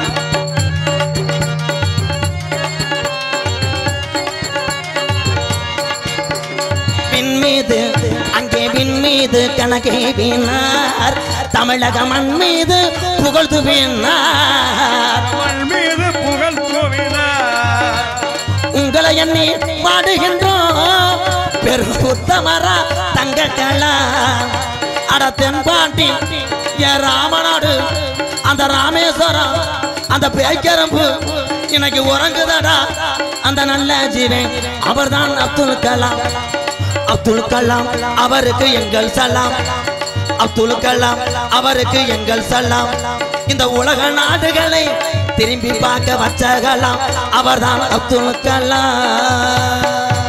விண்மீது அங்கே விண்மீது கணக்கே வீணார் தமிழக மண் மீது புகழ்ந்து வீணார் அவள் மீது புகழ் தூவினார் உங்களை எண்ணி பாடுகின்றோம் பெரும் உத்தமரா தங்க கலா அட தென்பாண்டி என் ராமநாடு அந்த ராமேஸ்வரம் அந்த பேய்க்கரம்பு இன்னைக்கு உறங்குதடா அந்த நல்ல ஜீவன் அவர்தான் அப்துல் கலாம் அப்துல் கலாம் அவருக்கு எங்கள் சலாம் அப்துல் கலாம் அவருக்கு எங்கள் சலாம் இந்த உலக நாடுகளை திரும்பி பார்க்க வச்சகலாம் அவர்தான் அப்துல் கலாம்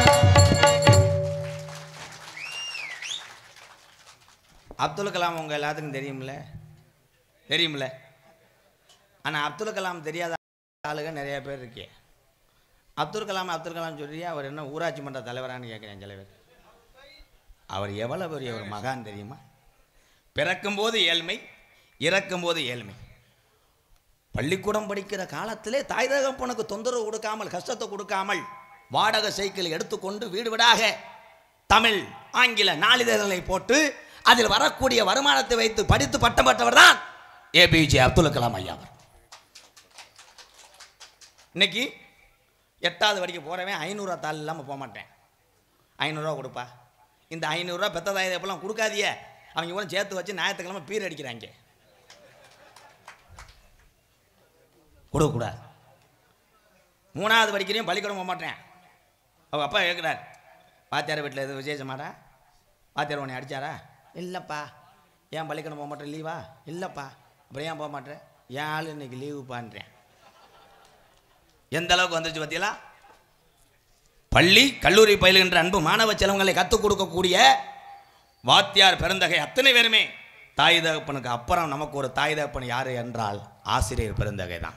அப்துல் கலாம் உங்க எல்லாத்துக்கும் தெரியும்ல தெரியும்ல ஆனால் அப்துல் கலாம் தெரியாத ஆளுங்க நிறைய பேர் இருக்கே அப்துல் கலாம் அப்துல் கலாம் சொல்றியா அவர் என்ன ஊராட்சி மன்ற தலைவரான்னு கேட்குறேன் சில பேர் அவர் எவ்வளோ பெரிய ஒரு மகான் தெரியுமா பிறக்கும்போது ஏழ்மை இறக்கும்போது ஏழ்மை பள்ளிக்கூடம் படிக்கிற காலத்திலே தாய் தகப்பனுக்கு தொந்தரவு கொடுக்காமல் கஷ்டத்தை கொடுக்காமல் வாடகை சைக்கிள் எடுத்துக்கொண்டு வீடு வீடாக தமிழ் ஆங்கில நாளிதழ்களை போட்டு அதில் வரக்கூடிய வருமானத்தை வைத்து படித்து பட்டம் பெற்றவர் தான் ஏபிஜே அப்துல் கலாம் ஐயா அவர் இன்னைக்கு எட்டாவது வரைக்க போகிறவன் ஐநூறுரூவா தாள் இல்லாமல் போக மாட்டேன் ஐநூறுரூவா கொடுப்பா இந்த ஐநூறுரூவா பெத்த தாய் எப்பெல்லாம் கொடுக்காதியே அவங்க கூட சேர்த்து வச்சு ஞாயிற்றுக்கிழமை பீர் அடிக்கிறாங்க கொடுக்கக்கூடாது மூணாவது படிக்கிறேன் பள்ளிக்கூடம் போக மாட்டேன் அவங்க அப்பா கேட்குறார் வாத்தியார் வீட்டில் எதுவும் விசேஷமாடா வாத்தியார் உன்னை அடிச்சாரா இல்லைப்பா ஏன் பள்ளிக்கூடம் போக மாட்டேன் லீவா இல்லைப்பா அப்புறம் ஏன் போக மாட்டேன் ஏன் ஆள் இன்னைக்கு லீவுப்பான்றேன் எந்த அளவுக்கு வந்துருச்சு பார்த்தீங்களா பள்ளி கல்லூரி பயிலுகின்ற அன்பு மாணவ செலவங்களை கற்றுக் கொடுக்கக்கூடிய வாத்தியார் பெருந்தகை அத்தனை பேருமே தாய் தகப்பனுக்கு அப்புறம் நமக்கு ஒரு தாய் தகப்பன் யார் என்றால் ஆசிரியர் பெருந்தகை தான்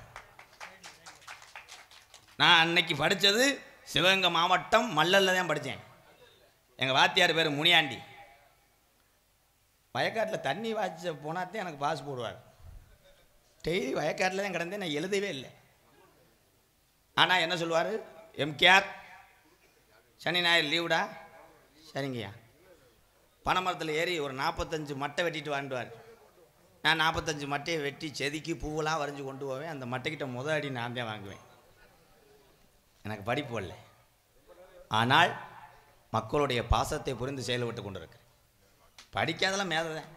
நான் அன்னைக்கு படித்தது சிவகங்கை மாவட்டம் மல்லல்ல தான் படித்தேன் எங்கள் வாத்தியார் பேர் முனியாண்டி வயக்காட்டில் தண்ணி வாய்ச்ச போனாத்தே எனக்கு பாஸ் போடுவார் டெய்லி வயக்காட்டில் தான் கிடந்தேன் நான் எழுதவே இல்லை ஆனால் என்ன சொல்லுவார் எம்கேஆர் சனி ஞாயிறு லீவுடா சரிங்கய்யா பனைமரத்தில் ஏறி ஒரு நாற்பத்தஞ்சு மட்டை வெட்டிட்டு வாண்டுவார் நான் நாற்பத்தஞ்சு மட்டையை வெட்டி செதுக்கி பூவெல்லாம் வரைஞ்சி கொண்டு போவேன் அந்த மட்டைக்கிட்ட முத அடி நான் தான் வாங்குவேன் எனக்கு படிப்பு இல்லை ஆனால் மக்களுடைய பாசத்தை புரிந்து செயல்பட்டு கொண்டிருக்கிறேன் படிக்காதெல்லாம் மேதான்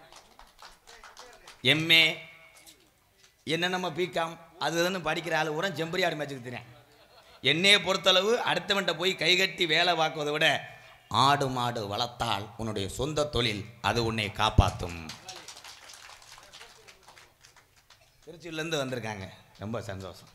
எம்ஏ என்ன நம்ம பிகாம் அது இதுன்னு படிக்கிற ஆள் பூரா செம்பரியாடு மேட்சுக்கு தெரியும் என்னையை பொறுத்தளவு அடுத்தவன்ட்ட போய் கைகட்டி வேலை பார்க்குவதை விட ஆடு மாடு வளர்த்தால் உன்னுடைய சொந்த தொழில் அது உன்னை காப்பாற்றும் திருச்சியிலேருந்து வந்திருக்காங்க ரொம்ப சந்தோஷம்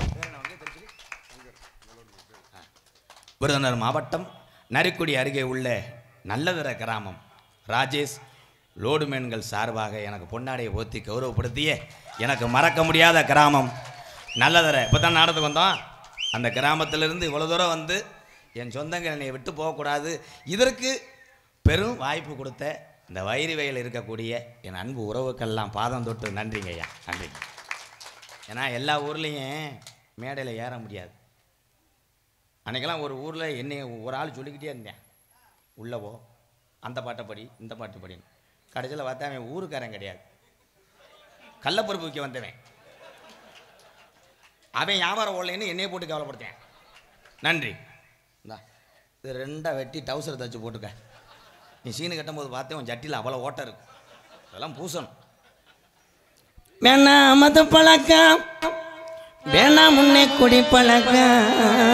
விருதுநகர் மாவட்டம் நரிக்குடி அருகே உள்ள நல்லதர கிராமம் ராஜேஷ் லோடுமேன்கள் சார்பாக எனக்கு பொன்னாடையை ஓத்தி கௌரவப்படுத்திய எனக்கு மறக்க முடியாத கிராமம் நல்லதர இப்போ தான் நாடத்துக்கு வந்தோம் அந்த கிராமத்திலிருந்து இவ்வளோ தூரம் வந்து என் சொந்தங்கள் என்னை விட்டு போகக்கூடாது இதற்கு பெரும் வாய்ப்பு கொடுத்த இந்த வைரி வயல் இருக்கக்கூடிய என் அன்பு உறவுக்கெல்லாம் பாதம் தொட்டு நன்றிங்க ஐயா நன்றிங்க ஏன்னா எல்லா ஊர்லேயும் மேடையில் ஏற முடியாது அன்றைக்கெல்லாம் ஒரு ஊரில் என்னை ஒரு ஆள் சொல்லிக்கிட்டே இருந்தேன் உள்ளே போ அந்த பாட்டை படி இந்த பாட்டு படின்னு கடைசியில் பார்த்தா அவன் ஊருக்காரன் கிடையாது கள்ளப்பருப்பு விற்க வந்தவன் அவன் வியாபாரம் ஓடலைன்னு என்னைய போட்டு கவலைப்படுத்தேன் நன்றி இந்தா இது ரெண்டாக வெட்டி டவுசர் தச்சு போட்டுக்க நீ சீனு கட்டும்போது பார்த்தேன் உன் ஜட்டியில் அவ்வளோ ஓட்டம் இருக்கு அதெல்லாம் பூசணும் வேணாம் மது பழக்கம் வேணாம் முன்னே குடி பழக்கம்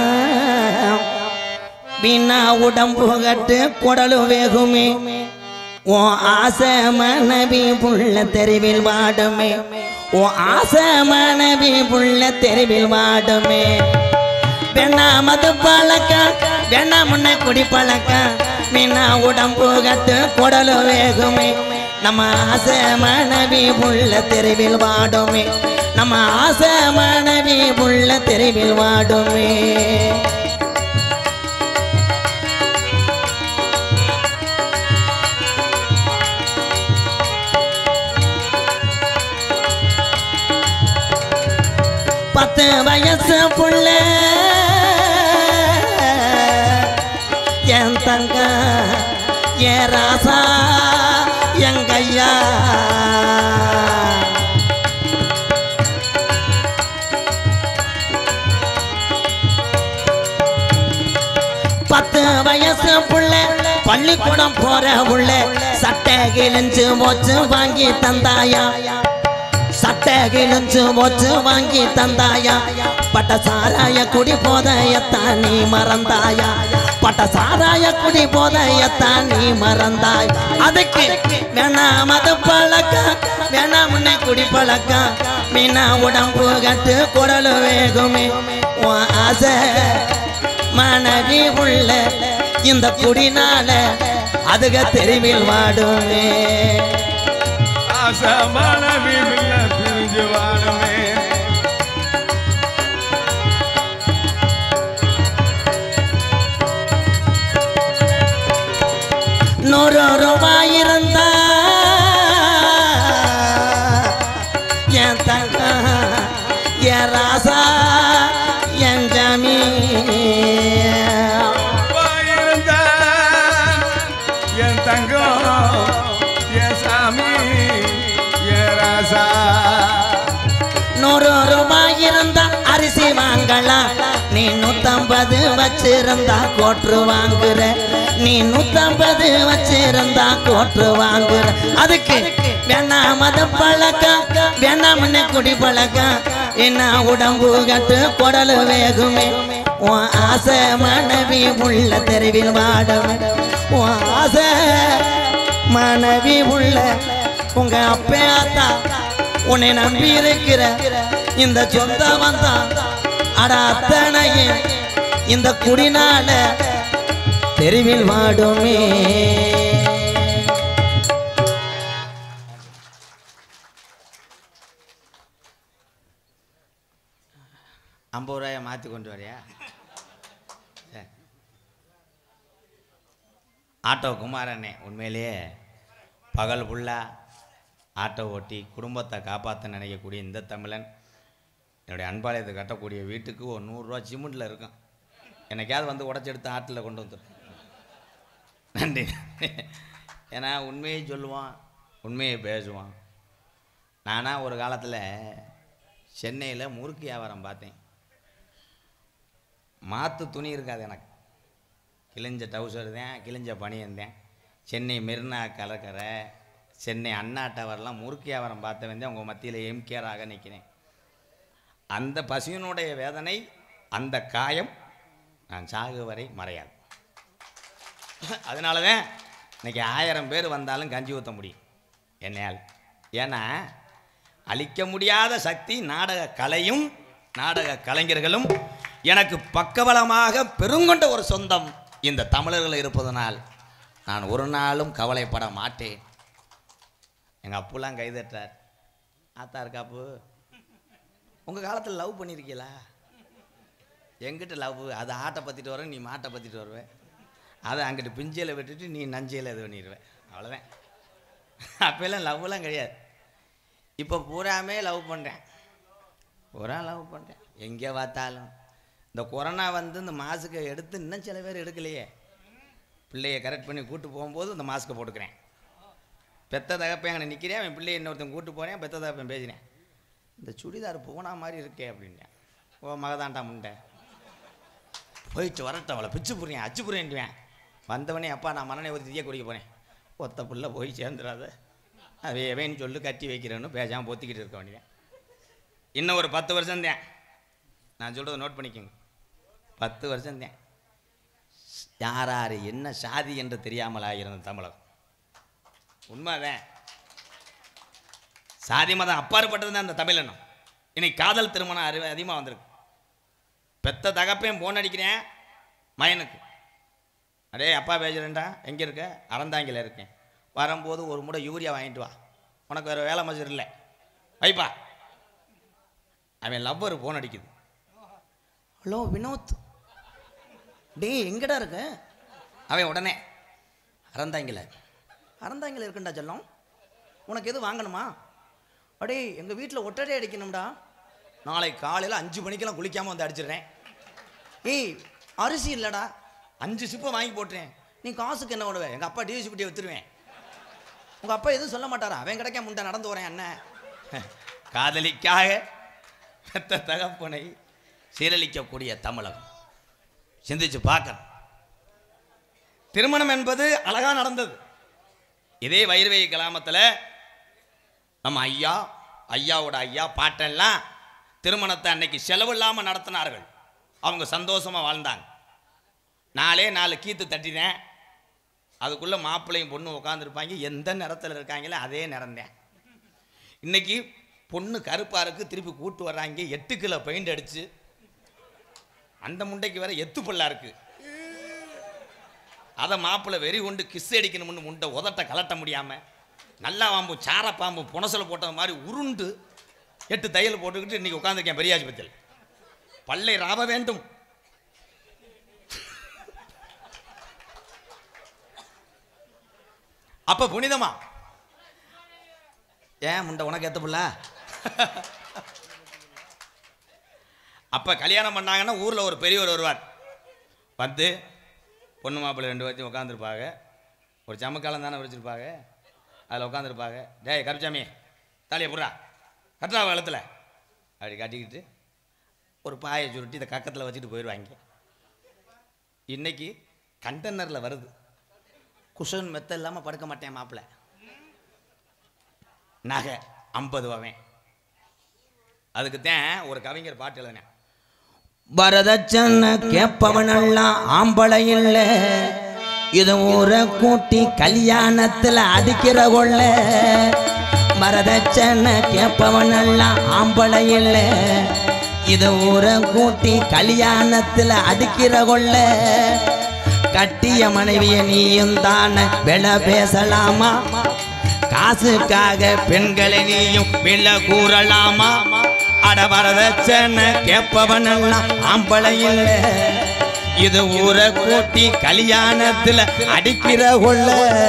வீணா உடம்பு கட்டு குடலு வேகுமே ஓ ஆசை மனைவி புள்ள தெருவில் வாடுமே ஓ ஆசை மனைவி புள்ள தெருவில் வாடுமே வேணாம் மது பழக்கம் வேணாம் முன்னே குடி பழக்கம் வீணா உடம்பு கட்டு குடலு வேகுமே நம்ம ஆசை மனைவி உள்ள தெருவில் வாடுமே நம்ம ஆசை மனைவி உள்ள தெருவில் வாடுமே பத்து வயசு புள்ள என் தங்க ஏ ராசா எங்கையா பத்து வயசு புள்ள பள்ளிக்கூடம் போற உள்ள சட்டை கிழிஞ்சு மோச்சு வாங்கி தந்தாயா சட்டை கிழிஞ்சு மோச்சு வாங்கி தந்தாயா பட்ட சாராய குடி போதையத்தான் நீ மறந்தாயா பட்ட சாராய குடி போதையத்தான் நீ மறந்தாய் அதுக்கு வேணாம் அது பழக்கம் வேணாம் முன்ன குடி பழக்கம் மீனா உடம்பு கட்டு குடலு வேகுமே உன் ஆசை மனைவி உள்ள இந்த குடினால அதுக தெருவில் வாடுமே ஆசமான வீமில்ல பிரிஞ்சு வாடுமே நூறு ரூபாய் இருந்தா என் தங்க என் ராசா என் ஜமீ வாயிருந்த என் தங்கம் என் சாமி என் ராசா நூறு ரூபாய் இருந்தா அரிசி வாங்கலாம் நீ நூத்தம்பது வச்சிருந்தா கோற்று வாங்குற நீ நூத்தம்பது வச்சிருந்தா கோற்று வாங்குற அதுக்கு வேணாம் மத பழக்கம் வேணாம்னு குடி பழக்கம் என்ன உடம்பு கட்டு குடலு வேகுமே உன் ஆசை மனைவி உள்ள தெருவில் வாடவே உன் ஆசை மனைவி உள்ள உங்க அப்பேத்தா உன்னை நம்பி இருக்கிற இந்த சொந்த வந்தான் அட அத்தனையே இந்த குடினால தெருவில் வாடுமே ஐம்பது ரூபாயை மாற்றி கொண்டு வரியா சரி. ஆட்டோ குமாரண்ணே உண்மையிலேயே பகல் ஃபுல்லாக ஆட்டோ ஓட்டி குடும்பத்தை காப்பாற்ற நினைக்கக்கூடிய இந்த தமிழன் என்னுடைய அன்பாலயத்தை கட்டக்கூடிய வீட்டுக்கு ஒரு நூறுரூவா சிமெண்ட்டில் இருக்கும் என்னைக்காவது வந்து உடச்சி எடுத்து ஆட்டில் கொண்டு வந்துடும் நன்றி ஏன்னா உண்மையை சொல்லுவான் உண்மையை பேசுவான் நானாக ஒரு காலத்தில் சென்னையில் முறுக்கு வியாபாரம் பார்த்தேன் மாற்று துணி இருக்காது எனக்கு கிழிஞ்ச டவுசர் தான் கிழிஞ்ச பனியன் சென்னை மெரினா கடற்கரை சென்னை அண்ணா டவர்லாம் முறுக்கு வியாபாரம் பார்த்த வந்து உங்கள் மத்தியில் எம்கேராக நிற்கிறேன் அந்த பசியனுடைய வேதனை அந்த காயம் நான் சாகு வரை மறையாது அதனால தான் இன்னைக்கு ஆயிரம் பேர் வந்தாலும் கஞ்சி ஊற்ற முடியும் என்னையால் ஏன்னா அழிக்க முடியாத சக்தி நாடக கலையும் நாடக கலைஞர்களும் எனக்கு பக்கபலமாக பெருங்கொண்ட ஒரு சொந்தம் இந்த தமிழர்கள் இருப்பதனால் நான் ஒரு நாளும் கவலைப்பட மாட்டேன் எங்கள் அப்புலாம் கைதட்டார் ஆத்தா இருக்காப்பு உங்கள் காலத்தில் லவ் பண்ணியிருக்கீங்களா எங்கிட்ட லவ் அது ஆட்டை பற்றிட்டு வரேன் நீ மாட்டை பற்றிட்டு வருவேன் அதை அங்கிட்டு பிஞ்சையில் விட்டுட்டு நீ நஞ்சையில் இது பண்ணிடுவேன் அவ்வளோதான் அப்போல்லாம் லவ்லாம் கிடையாது இப்போ பூராமே லவ் பண்ணுறேன் பூரா லவ் பண்ணுறேன் எங்கே பார்த்தாலும் இந்த கொரோனா வந்து இந்த மாஸ்க்கை எடுத்து இன்னும் சில பேர் எடுக்கலையே பிள்ளைய கரெக்ட் பண்ணி கூட்டு போகும்போது இந்த மாஸ்க்கை போட்டுக்கிறேன் பெத்த தகப்பன் அங்கே நிற்கிறேன் அவன் பிள்ளைய இன்னொருத்தன் கூட்டு போகிறேன் பெத்த தகப்பன் பேசினேன் இந்த சுடிதார் போனா மாதிரி இருக்கே அப்படின்ட்டேன் ஓ மகதாண்டா முண்டை போயிட்டு வரட்டும் அவளை பிச்சு புரியும் அச்சு புரியன்ட்டுவேன் வந்தவனே அப்பா நான் மனநே ஒரு தீய குடிக்க போனேன் ஒத்த புள்ள போய் சேர்ந்துடாத அது எவன்னு சொல்லி கட்டி வைக்கிறேன்னு பேசாமல் பொத்திக்கிட்டு இருக்க வேண்டியது இன்னும் ஒரு பத்து வருஷம் தான் நான் சொல்கிறத நோட் பண்ணிக்கோங்க பத்து வருஷம் தான் யார் யார் என்ன சாதி என்று தெரியாமலா இருந்த தமிழகம் உண்மைதான் சாதி மதம் அப்பாற்பட்டது தான் அந்த தமிழனும் இன்னைக்கு காதல் திருமணம் அறிவு அதிகமாக வந்திருக்கு பெத்த தகப்பையும் போன் அடிக்கிறேன் மயனுக்கு அடே அப்பா பேசுகிறேன்டா எங்கே இருக்க அறந்தாங்கில இருக்கேன் வரும்போது ஒரு முறை யூரியா வாங்கிட்டு வா உனக்கு வேறு வேலை மஜர் இல்லை வைப்பா அவன் லவ்வர் ஃபோன் அடிக்குது ஹலோ வினோத் டேய் எங்கடா இருக்க அவன் உடனே அறந்தாங்கில அறந்தாங்கில இருக்குண்டா செல்லம் உனக்கு எது வாங்கணுமா அடே எங்கள் வீட்டில் ஒட்டடை அடிக்கணும்டா நாளை காலையில் அஞ்சு மணிக்கெல்லாம் குளிக்காமல் வந்து அடிச்சிடுறேன் ஏய் அரிசி இல்லைடா அஞ்சு சிப்பை வாங்கி போட்டுறேன் நீ காசுக்கு என்ன பண்ணுவேன் எங்கள் அப்பா டிவிசி பெட்டியை வித்துருவேன் உங்கள் அப்பா எதுவும் சொல்ல மாட்டாரா அவன் கிடைக்க முண்டை நடந்து வரேன் அண்ணன் காதலிக்காக பெத்த தகப்பனை சீரழிக்கக்கூடிய தமிழகம் சிந்திச்சு பார்க்கணும் திருமணம் என்பது அழகா நடந்தது இதே வைரவை கிராமத்தில் நம்ம ஐயா ஐயாவோட ஐயா பாட்டெல்லாம் திருமணத்தை அன்னைக்கு செலவு இல்லாமல் நடத்தினார்கள் அவங்க சந்தோஷமாக வாழ்ந்தாங்க நாலே நாலு கீத்து தட்டினேன் அதுக்குள்ளே மாப்பிள்ளையும் பொண்ணு உட்காந்துருப்பாங்க எந்த நிறத்தில் இருக்காங்களோ அதே நிறந்தேன் இன்னைக்கு பொண்ணு கருப்பாக இருக்கு திருப்பி கூட்டு வர்றாங்க எட்டு கிலோ பெயிண்ட் அடிச்சு அந்த முண்டைக்கு வேற எத்து பல்லா இருக்கு அதை மாப்பிள்ளை வெறி கொண்டு கிஸ் அடிக்கணும்னு முண்டை உதட்ட கலட்ட முடியாம நல்லா பாம்பு சார பாம்பு புனசல போட்டது மாதிரி உருண்டு எட்டு தையல் போட்டுக்கிட்டு இன்னைக்கு உட்காந்துருக்கேன் பெரியாஸ்பத்திரியில் பல்லை ராப வேண்டும் அப்ப புனிதமா ஏன் முண்டை உனக்கு எத்த புள்ள அப்ப கல்யாணம் பண்ணாங்கன்னா ஊர்ல ஒரு பெரியவர் வருவார் வந்து பொண்ணு மாப்பிள்ளை ரெண்டு பேர்த்தையும் உட்காந்துருப்பாங்க ஒரு சமக்காலம் தானே வச்சிருப்பாங்க அதில் உட்காந்துருப்பாங்க டேய் கருச்சாமி தாலியை புடுறா கட்டுறா வெள்ளத்தில் அப்படி கட்டிக்கிட்டு ஒரு பாயை சுருட்டி இந்த கக்கத்தில் வச்சுட்டு போயிடுவாங்க இன்னைக்கு கண்டெய்னரில் வருது குஷன் மெத்த இல்லாமல் படுக்க மாட்டேன் மாப்பிள்ளை நகை ஐம்பது வவேன் அதுக்கு தான் ஒரு கவிஞர் பாட்டு எழுதினேன் வரதட்சணை கேட்பவனெல்லாம் ஆம்பளை இல்ல இது ஊரை கூட்டி கல்யாணத்துல அடிக்கிற கொள்ள வரதட்சணை கேட்பவனெல்லாம் ஆம்பளை இல்ல இது ஊரை கூட்டி கல்யாணத்துல அடிக்கிற கொள்ள கட்டிய மனைவிய நீயும் தானே வில பேசலாமா காசுக்காக பெண்களை நீயும் வில கூறலாமா அட வரதட்சணை கேட்பவனெல்லாம் ஆம்பளை இல்ல இது ஊரை கூட்டி கல்யாணத்துல அடிக்கிற கொள்ள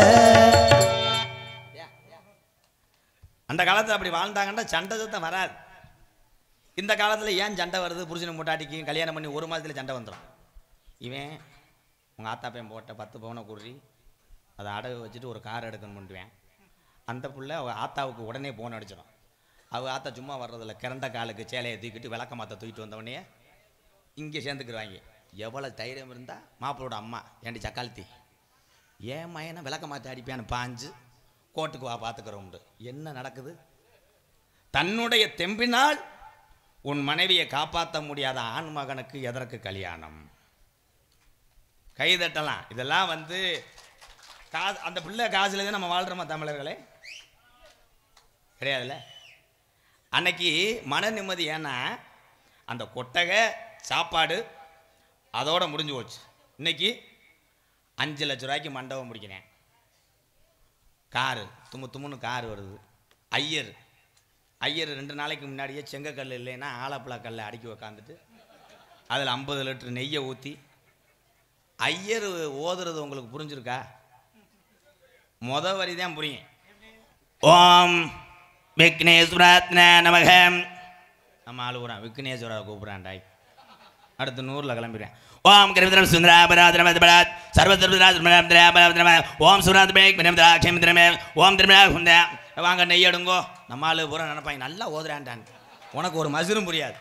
அந்த காலத்தில் அப்படி வாழ்ந்தாங்கன்னா சண்டை சத்தம் வராது இந்த காலத்தில் ஏன் சண்டை வருது புருஷனை முட்டாட்டிக்கு கல்யாணம் பண்ணி ஒரு மாதத்துல சண்டை வந்துடும் இவன் உங்கள் ஆத்தா பையன் போட்ட பத்து பவுனை குறி அதை அடகு வச்சுட்டு ஒரு கார் எடுக்கணும்னுட்டுவேன் அந்த புள்ள அவ ஆத்தாவுக்கு உடனே போன் அடிச்சிடும் அவ ஆத்தா சும்மா வர்றதில்ல கிறண்ட காலுக்கு சேலையை தூக்கிட்டு விளக்க மாத்த தூக்கிட்டு வந்தவொடனே இங்கே சேர்ந்துக்கிடுவாங்க எவ்வளோ தைரியம் இருந்தால் மாப்பிளோட அம்மா ஏண்டி சக்காலத்தி ஏன் மயனை விளக்க மாற்றி அடிப்பான்னு பாஞ்சு கோர்ட்டுக்கு வா பார்த்துக்கிறோம்ண்டு என்ன நடக்குது தன்னுடைய தெம்பினால் உன் மனைவியை காப்பாற்ற முடியாத ஆண் மகனுக்கு எதற்கு கல்யாணம் கைதட்டலாம் இதெல்லாம் வந்து காசு அந்த பிள்ளை காசுல தான் நம்ம வாழ்கிறோமா தமிழர்களே கிடையாதுல்ல அன்னைக்கு மன நிம்மதி ஏன்னா அந்த கொட்டகை சாப்பாடு அதோட முடிஞ்சு போச்சு இன்னைக்கு அஞ்சு லட்ச ரூபாய்க்கு மண்டபம் முடிக்கிறேன் காரு தும்மு தும்முன்னு கார் வருது ஐயர் ஐயர் ரெண்டு நாளைக்கு முன்னாடியே செங்கக்கல் இல்லைன்னா ஆலப்பழ கல்லை அடுக்கி உக்காந்துட்டு அதில் ஐம்பது லிட்டர் நெய்யை ஊற்றி ஐயர் ஓதுறது உங்களுக்கு புரிஞ்சிருக்கா முத வரி தான் புரியும் ஓம் விக்னேஸ்வராத்ன நமக நம்ம ஆளு கூறான் விக்னேஸ்வரா கூப்பிட்றான்டாய் அடுத்து நூறில் கிளம்பிடுறேன் ஓம் கிருமிதரம் சுந்தராபராதரமதபராத் சர்வசர்வராஜ் ஓம் சுராத் பேக் மிரமதராட்சமிதிரமே ஓம் திருமலா சுந்த வாங்க நெய் எடுங்கோ நம்ம ஆளு பூரா நினைப்பாங்க நல்லா ஓதுறான்டான் உனக்கு ஒரு மசுரும் புரியாது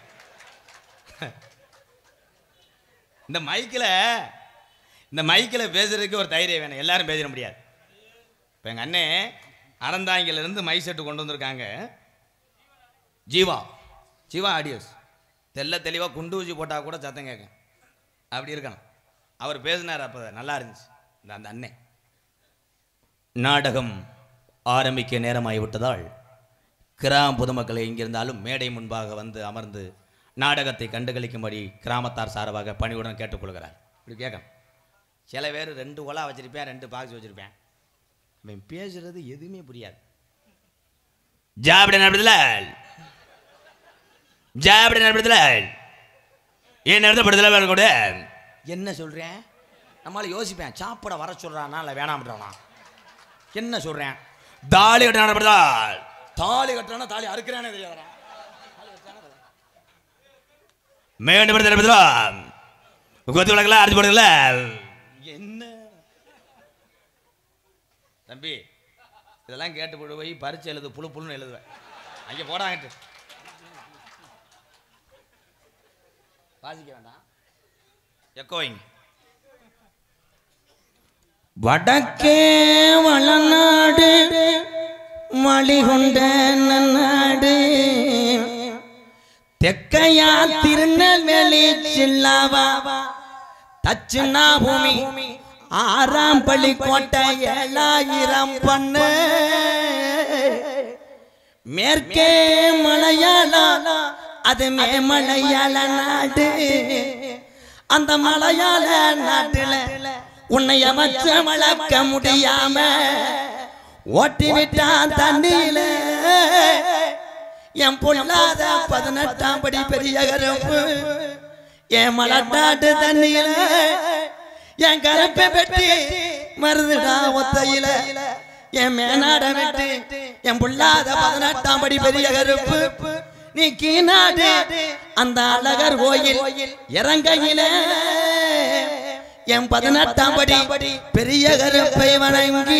இந்த மைக்கில் இந்த மைக்கில் பேசுறதுக்கு ஒரு தைரியம் வேணும் எல்லாரும் பேசிட முடியாது இப்போ எங்கள் அண்ணே அறந்தாங்கிலிருந்து மை செட்டு கொண்டு வந்திருக்காங்க ஜீவா ஜீவா ஆடியோஸ் தெல்ல தெளிவாக குண்டு ஊசி போட்டால் கூட சத்தம் கேட்கும் அப்படி இருக்கணும் அவர் பேசினார் அப்போ நல்லா இருந்துச்சு இந்த அந்த அண்ணே நாடகம் ஆரம்பிக்க நேரமாகி விட்டதால் கிராம பொதுமக்களை எங்கிருந்தாலும் மேடை முன்பாக வந்து அமர்ந்து நாடகத்தை கண்டுகளிக்கும்படி கிராமத்தார் சார்பாக பணிவுடன் கேட்டுக்கொள்கிறார் இப்படி கேட்கணும் சில பேர் ரெண்டு ஒலா வச்சிருப்பேன் ரெண்டு பாக்ஸ் வச்சிருப்பேன் அவன் பேசுறது எதுவுமே புரியாது ஜாபடி நடப்பதில்ல ஜாபடி நடப்பதில்ல ஏன் நடத்தப்படுதல கூட என்ன சொல்றேன் நம்மளால யோசிப்பேன் சாப்பிட வர சொல்றானா இல்லை வேணாம்ன்றானா என்ன சொல்றேன் தாலி கட்ட நடப்படுதா தாலி கட்டுறானா தாலி அறுக்கிறானே தெரியாதா மேண்டு நடப்படுதா கொத்து விளக்கல அரைச்சு போடுதுல என்ன தம்பி இதெல்லாம் கேட்டு போட்டு போய் பரிச்சு எழுது புழு புழுன்னு எழுதுவேன் அங்கே போடாங்கிட்டு வாசிக்க வேண்டாம் எக்கோயிங் வடக்கே வளநாடு மலிகொண்ட நாடு தெக்கையா திருநெல்வேலி சில்லாவா தச்சுனா பூமி ஆறாம் பள்ளி கோட்டை ஏழாயிரம் பண்ணு மேற்கே மலையாளா அது மேமலையாள நாடு அந்த மலையாள நாட்டுல உன்னை அமைச்ச வளர்க்க முடியாம ஓட்டி விட்டான் தண்ணியில என் பொல்லாத பதினெட்டாம் படி பெரிய கருப்பு என் மலட்டாட்டு தண்ணியில என் கருப்பை வெட்டி மருதுடா ஒத்தையில என் மேனாட வெட்டி என் புள்ளாத பதினெட்டாம் படி பெரிய கருப்பு நீ கீநாடு அந்த அழகர் கோயில் இறங்கையில என் பதினெட்டாம் படி பெரிய கருப்பை வணங்கி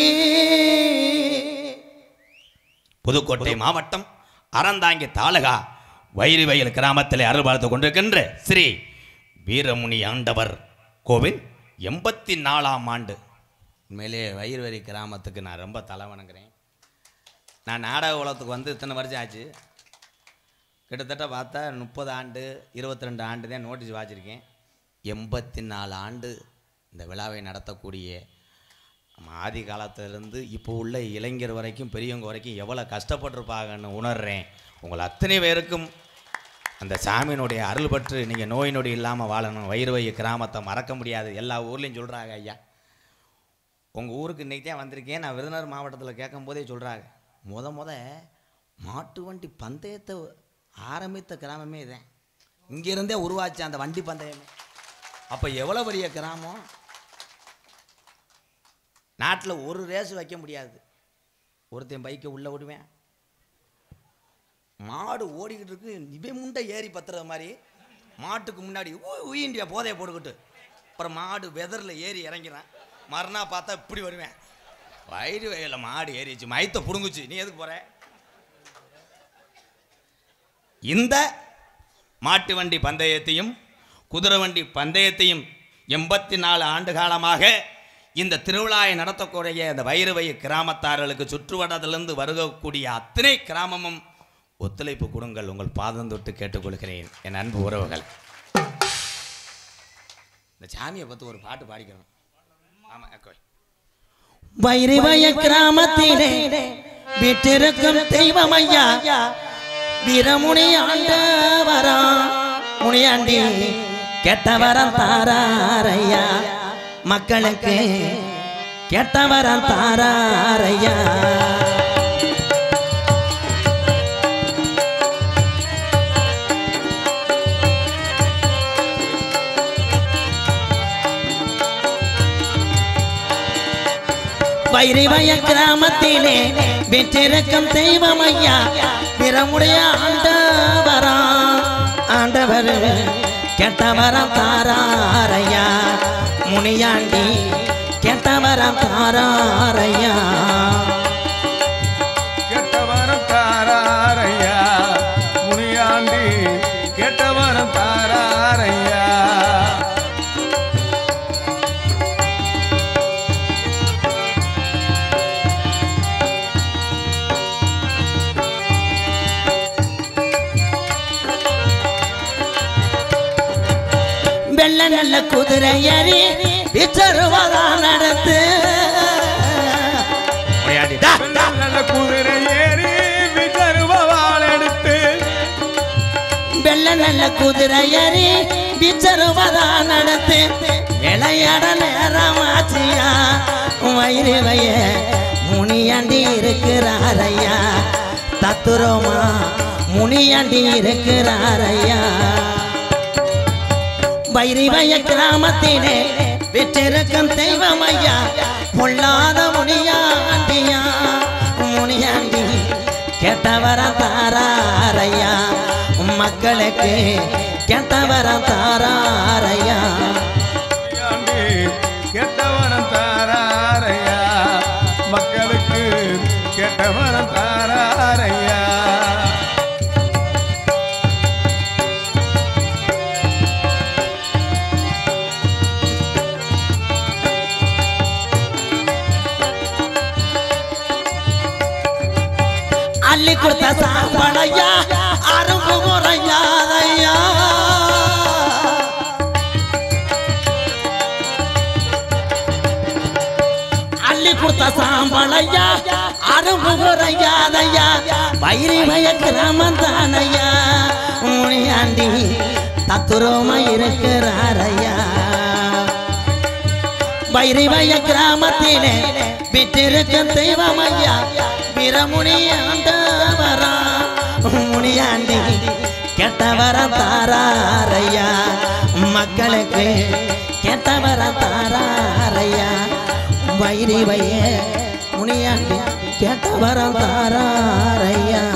புதுக்கோட்டை மாவட்டம் அறந்தாங்கி தாலுகா வைரிவயல் கிராமத்தில் அருள் பார்த்து கொண்டிருக்கின்ற ஸ்ரீ வீரமுனி ஆண்டவர் கோவில் எண்பத்தி நாலாம் ஆண்டு உண்மையிலே வயிறுவரி கிராமத்துக்கு நான் ரொம்ப தலை வணங்குறேன் நான் நாடக உலகத்துக்கு வந்து இத்தனை வருஷம் ஆச்சு கிட்டத்தட்ட பார்த்தா முப்பது ஆண்டு இருபத்தி ரெண்டு ஆண்டு தான் நோட்டீஸ் வாச்சிருக்கேன் எண்பத்தி நாலு ஆண்டு இந்த விழாவை நடத்தக்கூடிய நம்ம ஆதி காலத்திலிருந்து இப்போ உள்ள இளைஞர் வரைக்கும் பெரியவங்க வரைக்கும் எவ்வளோ கஷ்டப்பட்டிருப்பாங்கன்னு உணர்றேன் உங்கள் அத்தனை பேருக்கும் அந்த சாமியினுடைய அருள் பற்று நீங்கள் நோய் நொடி இல்லாமல் வாழணும் வயிறு வய கிராமத்தை மறக்க முடியாது எல்லா ஊர்லேயும் சொல்கிறாங்க ஐயா உங்கள் ஊருக்கு இன்றைக்கி தான் வந்திருக்கேன் நான் விருதுநகர் மாவட்டத்தில் கேட்கும் போதே சொல்கிறாங்க முத முத மாட்டு வண்டி பந்தயத்தை ஆரம்பித்த கிராமமே இதான் இங்கேருந்தே உருவாச்சு அந்த வண்டி பந்தயமே அப்போ எவ்வளோ பெரிய கிராமம் நாட்டில் ஒரு ரேஸ் வைக்க முடியாது ஒருத்தன் பைக்கை உள்ளே விடுவேன் மாடு ஓடிக்கிட்டு இருக்கு இவன் முண்டை ஏறி பத்துறது மாதிரி மாட்டுக்கு முன்னாடி உயிண்டியா போதையை போட்டுக்கிட்டு அப்புறம் மாடு வெதரில் ஏறி இறங்கிறான் மறுநாள் பார்த்தா இப்படி வருவேன் வயிறு வயலில் மாடு ஏறிச்சு மயத்தை புடுங்குச்சு நீ எதுக்கு போற இந்த மாட்டு வண்டி பந்தயத்தையும் குதிரை வண்டி பந்தயத்தையும் எண்பத்தி நாலு ஆண்டு காலமாக இந்த திருவிழாவை நடத்தக்கூடிய இந்த வைரவய கிராமத்தார்களுக்கு சுற்றுவட்டத்திலிருந்து வருகக்கூடிய அத்தனை கிராமமும் ஒத்துழைப்பு கொடுங்கள் உங்கள் பாதம் தொட்டு கேட்டுக்கொள்கிறேன் என் அன்பு உறவுகள் இந்த சாமியை பற்றி ஒரு பாட்டு பாடிக்கணும் ஆமாம் அக்கோ வைரவய கிராமத்திலே வீட்டிருக்கும் தெய்வம் ஐயா வீரமுனி ஆண்டவரா முனியாண்டி கெட்டவரம் தாராரையா மக்களுக்கு கெட்டவரம் தாராரையா வைரவய கிராமத்திலே வீட்டிருக்கும் தெய்வம் ஐயா பிறமுடைய ஆண்டவரா ஆண்டவர் கெட்டவரம் தாராரையா முனியாண்டி கெட்டவரம் தாராரையா கெட்டவரம் தாராரையா முனியாண்டி கெட்டவரம் தாராரையா வெள்ள நல்ல குதிரை ஏறி விச்சருவதா நடத்து முனியாண்டி டா, டா. நல்ல குதிரை ஏறி விதருவாள் எடுத்து வெள்ள நல்ல குதிரை ஏறி விச்சருவதா நடத்து விளையாட நேரம் ஆச்சியா வயிறு வய முனியாண்டி இருக்கிறாரையா தத்துரோமா முனியாண்டி இருக்கிறாரையா வைரிவய கிராமத்திலே விற்றிருக்கும் தெய்வம் ஐயா பொல்லாத முனியாண்டியா முனியாண்டி கெட்டவர தாராரையா மக்களுக்கு கெட்டவர தாராரையா ஆண்டி கெட்டவனம் தாராரையா மக்களுக்கு கெட்டவனம் தாராரையா அள்ளி கொடுத்த சாம்பளையா அரும்பு முறையாதையா அள்ளி கொடுத்த சாம்பளையா அரும்பு முறையாதையா வயிறு வய கிராமம் தானையா முனியாண்டி தத்துரோமா இருக்கிறாரையா வைரிவய கிராமத்திலே விட்டிருக்கும் தெய்வம் ஐயா வீரமுனி ஆண்டவரா முனியாண்டி கெட்டவர தாராரையா மக்களுக்கு கெட்டவர தாராரையா வைரிவய முனியாண்டி கெட்டவர தாராரையா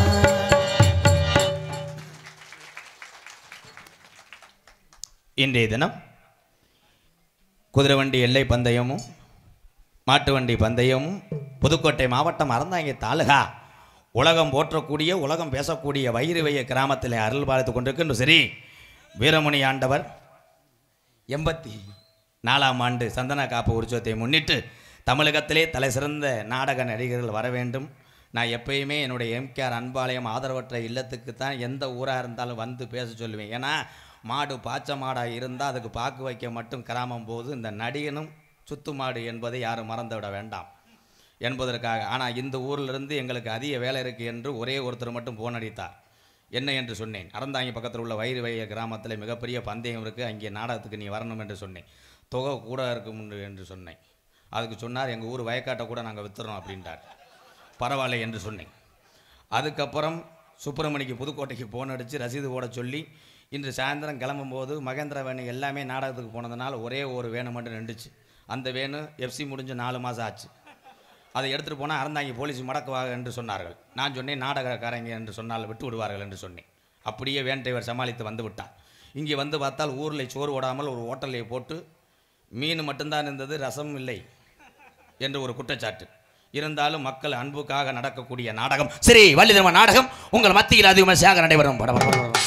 இன்றைய தினம் குதிரை வண்டி எல்லை பந்தயமும் மாட்டு வண்டி பந்தயமும் புதுக்கோட்டை மாவட்டம் அறந்தாங்கி தாலுகா உலகம் போற்றக்கூடிய உலகம் பேசக்கூடிய வைரவைய கிராமத்தில் அருள் பாலித்து கொண்டிருக்கின்ற சரி வீரமணி ஆண்டவர் எண்பத்தி நாலாம் ஆண்டு சந்தன காப்பு உற்சவத்தை முன்னிட்டு தமிழகத்திலே தலை சிறந்த நாடக நடிகர்கள் வர வேண்டும் நான் எப்பயுமே என்னுடைய எம்கேஆர் அன்பாலயம் ஆதரவற்ற இல்லத்துக்கு தான் எந்த ஊராக இருந்தாலும் வந்து பேச சொல்லுவேன் ஏன்னா மாடு பாச்ச மாடாக இருந்தால் அதுக்கு பாக்கு வைக்க மட்டும் கிராமம் போது இந்த நடிகனும் சுத்து மாடு என்பதை யாரும் மறந்து விட வேண்டாம் என்பதற்காக ஆனால் இந்த ஊரிலிருந்து எங்களுக்கு அதிக வேலை இருக்குது என்று ஒரே ஒருத்தர் மட்டும் போன் அடித்தார் என்ன என்று சொன்னேன் அறந்தாங்கி பக்கத்தில் உள்ள வயிறு வைய கிராமத்தில் மிகப்பெரிய பந்தயம் இருக்குது அங்கே நாடகத்துக்கு நீ வரணும் என்று சொன்னேன் தொகை கூட இருக்கும் என்று- என்று சொன்னேன் அதுக்கு சொன்னார் எங்கள் ஊர் வயக்காட்டை கூட நாங்கள் வித்துறோம் அப்படின்ட்டார் பரவாயில்லை என்று சொன்னேன் அதுக்கப்புறம் சுப்பிரமணிக்கு புதுக்கோட்டைக்கு போன் அடித்து ரசீது போட சொல்லி இன்று சாயந்தரம் கிளம்பும்போது மகேந்திர வேணு எல்லாமே நாடகத்துக்கு போனதுனால ஒரே ஒரு வேணு மட்டும் நின்றுச்சு அந்த வேணு எஃப்சி முடிஞ்சு நாலு மாதம் ஆச்சு அதை எடுத்துகிட்டு போனால் அறந்தாங்கி போலீஸ் மடக்குவாங்க என்று சொன்னார்கள் நான் சொன்னேன் நாடகக்காரங்க என்று சொன்னால் விட்டு விடுவார்கள் என்று சொன்னேன் அப்படியே வேன் டிரைவர் சமாளித்து வந்து விட்டார் இங்கே வந்து பார்த்தால் ஊரில் சோறு ஓடாமல் ஒரு ஹோட்டலை போட்டு மீன் மட்டும்தான் இருந்தது ரசம் இல்லை என்று ஒரு குற்றச்சாட்டு இருந்தாலும் மக்கள் அன்புக்காக நடக்கக்கூடிய நாடகம் சரி வள்ளிதர்ம நாடகம் உங்கள் மத்தியில் அதிக விமர்சையாக நடைபெறும் பட, பட, பட, பட.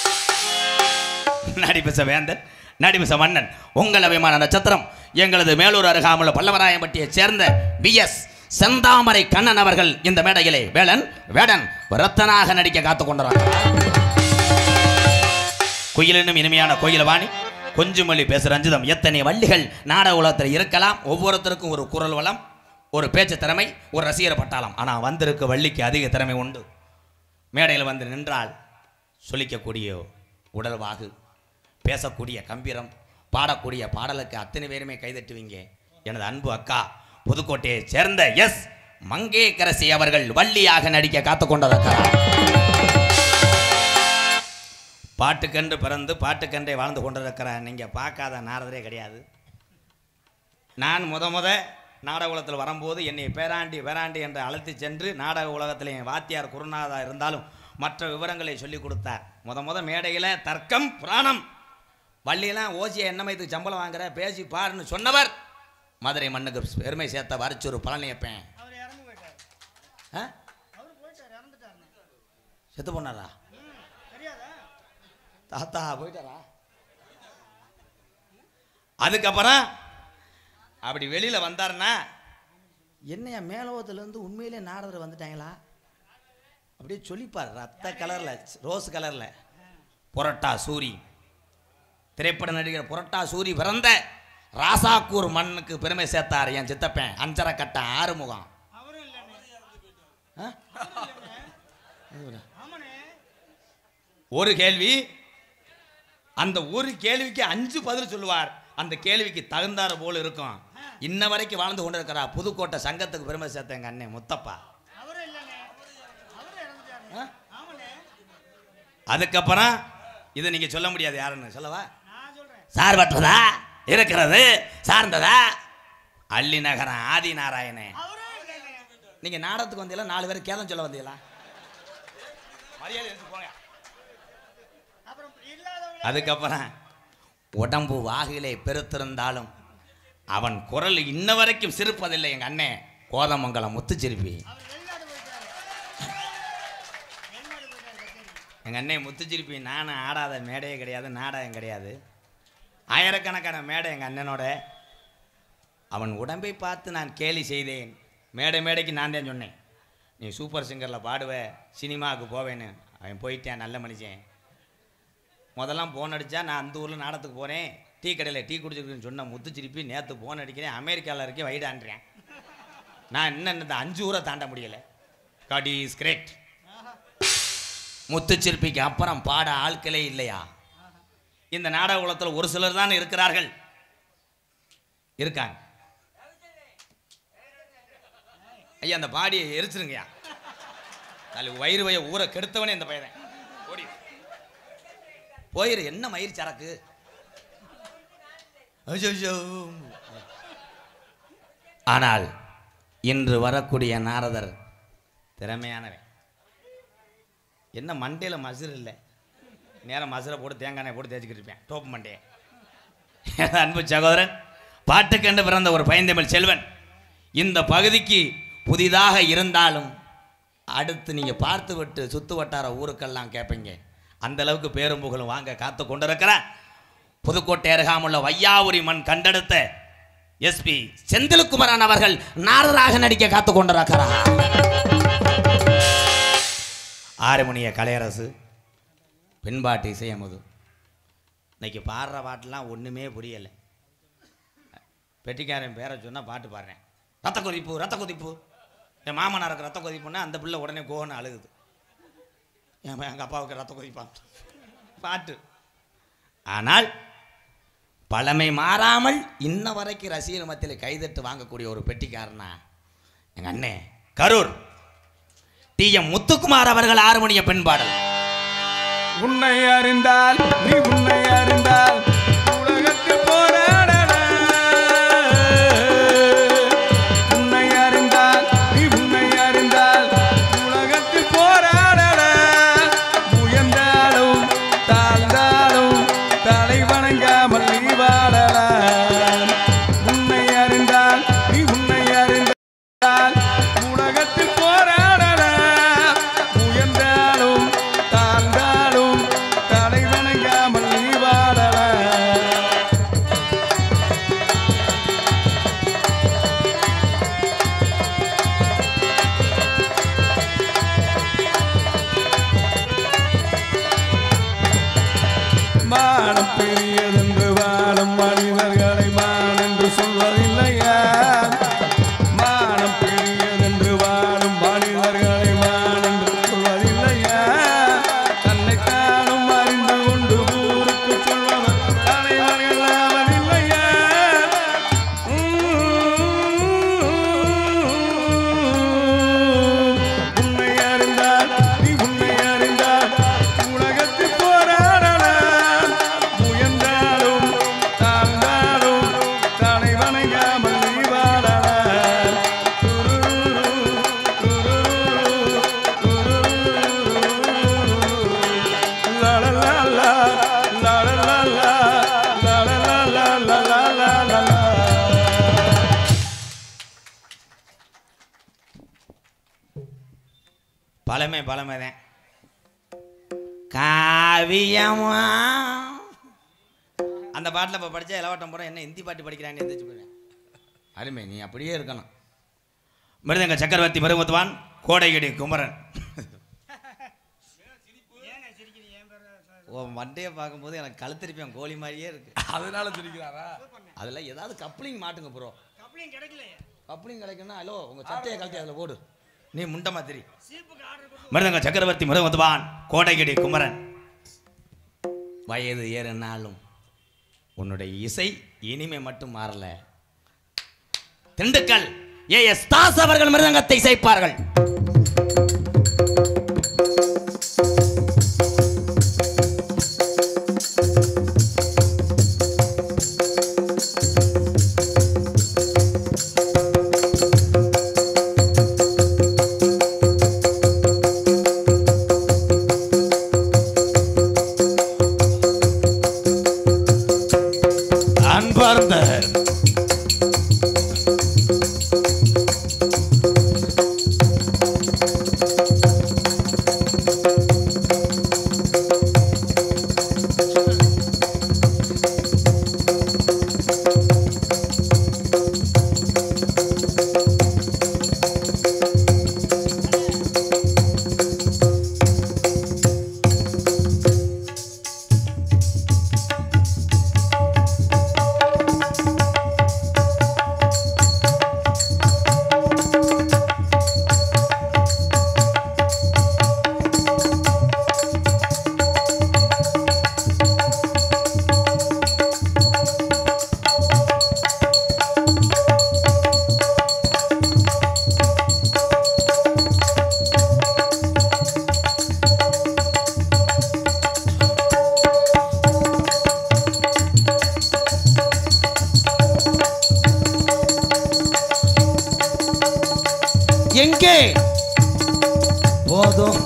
நடிபிச வேந்தன் நடிபிச மன்னன் உங்கள் அபிமான நட்சத்திரம் எங்களது மேலூர் அருகாமுள்ள பல்லவராயம்பட்டியைச் சேர்ந்த பி எஸ் செந்தாமரை கண்ணன் அவர்கள் இந்த மேடையிலே வேலன் வேடன் ரத்தனாக நடிக்க காத்து கொண்டார் குயிலினும் இனிமையான கோயிலவாணி கொஞ்சுமொழி பேசுகிற ரஞ்சிதம் எத்தனை வள்ளிகள் நாடக உலகத்தில் இருக்கலாம் ஒவ்வொருத்தருக்கும் ஒரு குரல் வளம் ஒரு பேச்சு திறமை ஒரு ரசிகர் பட்டாளம் ஆனால் வந்திருக்க வள்ளிக்கு அதிக திறமை உண்டு மேடையில் வந்து நின்றால் சொல்லிக்கக்கூடிய உடல்வாகு பேசக்கூடிய கம்பீரம் பாடக்கூடிய பாடலுக்கு அத்தனை பேருமே கைதட்டுவீங்க எனது அன்பு அக்கா புதுக்கோட்டையைச் சேர்ந்த எஸ் மங்கேக்கரசி அவர்கள் வள்ளியாக நடிக்க காத்துக்கொண்டது அக்கா பாட்டுக்கன்று பிறந்து பாட்டுக்கன்றே வாழ்ந்து கொண்டிருக்கிறேன் நீங்கள் பார்க்காத நாரதரே கிடையாது நான் முத முத நாடக உலகத்தில் வரும்போது என்னை பேராண்டி பேராண்டி என்று அழைத்து சென்று நாடக உலகத்தில் என் வாத்தியார் குருநாதா இருந்தாலும் மற்ற விவரங்களை சொல்லி கொடுத்தார் முத முத மேடையில் தர்க்கம் புராணம் வள்ளியெல்லாம் ஓசியை என்னமயத்துக்கு சம்பளம் வாங்குற பேசி பாருன்னு சொன்னவர் மதுரை மண்ணுக்கு பெருமை சேர்த்த வரிச்சொரு பழனியப்பேன் ஆ? செத்து போனாரா தாத்தா போயிட்டாரா அதுக்கப்புறம் அப்படி வெளியில் வந்தாருன்னா என்னையா மேலோகத்துலேருந்து உண்மையிலே நாரதர் வந்துட்டாங்களா அப்படியே சொல்லிப்பார் ரத்த கலரில் ரோஸ் கலரில் புரட்டா சூரி திரைப்பட நடிகர் புரட்டா சூரி பிறந்த ராசாக்கூர் மண்ணுக்கு பெருமை சேர்த்தார் என் சித்தப்பேன் அஞ்சரை கட்ட ஆறுமுகம் ஆ? ஒரு கேள்வி அந்த ஒரு கேள்விக்கு அஞ்சு பதில் சொல்லுவார் அந்த கேள்விக்கு தகுந்தாறு போல இருக்கும் இன்ன வரைக்கும் வாழ்ந்து கொண்டு இருக்கிறா புதுக்கோட்டை சங்கத்துக்கு பெருமை சேர்த்த எங்க அண்ணன் முத்தப்பா ஆ? அதுக்கப்புறம் இதை நீங்க சொல்ல முடியாது யாருன்னு சொல்லவா சார்பற்றதா இருக்கிறது சார்ந்ததா அள்ளி நகரம் ஆதி நாராயணன் நீங்க நாடகத்துக்கு வந்தீங்களா நாலு பேர் கேதம் சொல்ல வந்தீங்களா மரியாதை எடுத்து போங்க அதுக்கப்புறம் உடம்பு வாகிலே பெருத்திருந்தாலும் அவன் குரல் இன்ன வரைக்கும் சிரிப்பதில்லை எங்க அண்ணன் கோதமங்கலம் முத்துச்சிரிப்பி எங்க அண்ணன் முத்துச்சிரிப்பி நானும் ஆடாத மேடையே கிடையாது நாடகம் கிடையாது ஆயிரக்கணக்கான மேடை எங்க அண்ணனோட அவன் உடம்பை பார்த்து நான் கேலி செய்தேன் மேடை மேடைக்கு நான் தான் சொன்னேன் நீ சூப்பர் சிங்கரில் பாடுவ சினிமாவுக்கு போவேன்னு அவன் போயிட்டேன் நல்ல மனுஷன் முதல்லாம் ஃபோன் அடித்தா நான் அந்த ஊரில் நாடகத்துக்கு போகிறேன் டீ கடையில் டீ குடிச்சிருக்குன்னு சொன்ன முத்துச்சிரிப்பி நேற்று ஃபோன் அடிக்கிறேன் அமெரிக்காவில் இருக்கேன் வைடான்றேன் நான் இன்னும் இந்த அஞ்சு ஊரை தாண்ட முடியலை காட் இஸ் கிரேட் முத்துச்சிற்பிக்கு அப்புறம் பாட ஆட்களே இல்லையா இந்த நாடக குலத்தில் ஒரு சிலர் தான் இருக்கிறார்கள் இருக்காங்க ஐயா அந்த பாடியை எரிச்சிருங்கய்யா நாலு வயிறு வய ஊரை கெடுத்தவனே இந்த பையன் ஓடி போயிரு என்ன மயிர் சரக்கு ஐயையோ. ஆனால் இன்று வரக்கூடிய நாரதர் திறமையானவன் என்ன மண்டையில் மசுறு இல்லை நேரம் மசுரை போட்டு தேங்காய் எண்ணெய் போட்டு தேய்ச்சிக்கிட்டு இருப்பேன் டோப்பு மண்டையை எனது அன்பு சகோதரன் பாட்டுக்கண்டு பிறந்த ஒரு பையந்தமிழ் செல்வன் இந்த பகுதிக்கு புதிதாக இருந்தாலும் அடுத்து நீங்கள் பார்த்து விட்டு சுத்து வட்டார ஊருக்கெல்லாம் கேட்பீங்க அந்த அளவுக்கு பேரும் புகழும் வாங்க காத்து கொண்டிருக்கிற புதுக்கோட்டை அருகாமுள்ள வையாபுரி மண் கண்டெடுத்த எஸ்பி செந்தில்குமரன் அவர்கள் நாரதராக நடிக்க காத்து கொண்டிருக்கிறார் ஆறுமணிய கலையரசு பின்பாட்டு இசையமுது இன்னைக்கு பாடுற பாட்டெல்லாம் ஒன்றுமே புரியலை பெட்டிக்காரன் பேரை சொன்னால் பாட்டு பாடுறேன் ரத்த கொதிப்பு ரத்த கொதிப்பு என் மாமனாருக்கு ரத்த கொதிப்புன்னா அந்த பிள்ளை உடனே கோவன்னு அழுகுது என் எங்கள் அப்பாவுக்கு ரத்த கொதிப்பான் பாட்டு ஆனால் பழமை மாறாமல் இன்ன வரைக்கும் ரசிகர் மத்தியில் கைதட்டு வாங்கக்கூடிய ஒரு பெட்டிக்காரனா எங்கள் அண்ணே கரூர் டி எம் முத்துக்குமார் அவர்கள் ஆறு மணிய பெண் பாடல் உன்னை அறிந்தால் நீ உன்னை அறிந்தால் உலகத்தில் போராடடா உன்னை அறிந்தால் நீ உன்னை அறிந்தால் உலகத்தில் போராடடா உயர்ந்தாலும் தாழ்ந்தாலும் தலை வணங்காமல் நீ வாழலாம் உன்னை அறிந்தால் நீ உன்னை அறிந்தால் உலகத்தில் போராடலாம் உயர்ந்தாலும் தாழ்ந்தாலும் தலை வணங்காமல் நீ வாழலாம் மானம் பெரியதென்று வாழும் மனிதர்களை மான் என்று சொல்வதில்லையா மானம் பெரியதென்று வாழும் மனிதர்களை மான் என்று சொல்வதில்லையா தன்னை தானும் அறிந்து கொண்டு ஊருக்கு சொல்பவன் தலைவர்கள் ஆவதில்லையா உன்னை அறிந்தால் நீ உன்னை அறிந்தால் உலகத்தில் போராடலாம் முயன்றாலும் தாழ்ந்தாலும் தலை வணங்காமல் நீ வாழலாம் லா லா லா லா லா லா லா லா லா லா லா லா லா லா லா லா பழமை பழமை தான் காவியமா அந்த பாட்டில் இப்போ படித்தா இளவட்டம் போகிறேன் என்ன ஹிந்தி பாட்டு படிக்கிறான்னு எந்திரிச்சு போயிடுவேன் அருமை நீ அப்படியே இருக்கணும் மிருதங்க சக்கரவர்த்தி மருமத்துவான் கோடையடி குமரன் ஓ மண்டையை பார்க்கும்போது எனக்கு கழுத்திருப்பேன் கோழி மாதிரியே இருக்கு அதனால சிரிக்கிறாரா அதில் ஏதாவது கப்ளிங் மாட்டுங்க ப்ரோ கப்ளிங் கிடைக்குன்னா ஹலோ உங்கள் சட்டையை கழட்டி அதில் போடு நீ முண்டை மாதிரி மிருதங்க சக்கரவர்த்தி மருமத்துவான் கோடையடி குமரன் வயது ஏறினாலும் உன்னுடைய இசை இனிமை மட்டும் மாறல திண்டுக்கல் ஏ எஸ் தாஸ் அவர்கள் மிருதங்கத்தை இசைப்பார்கள் அன்பார்ந்த எங்கே போதும்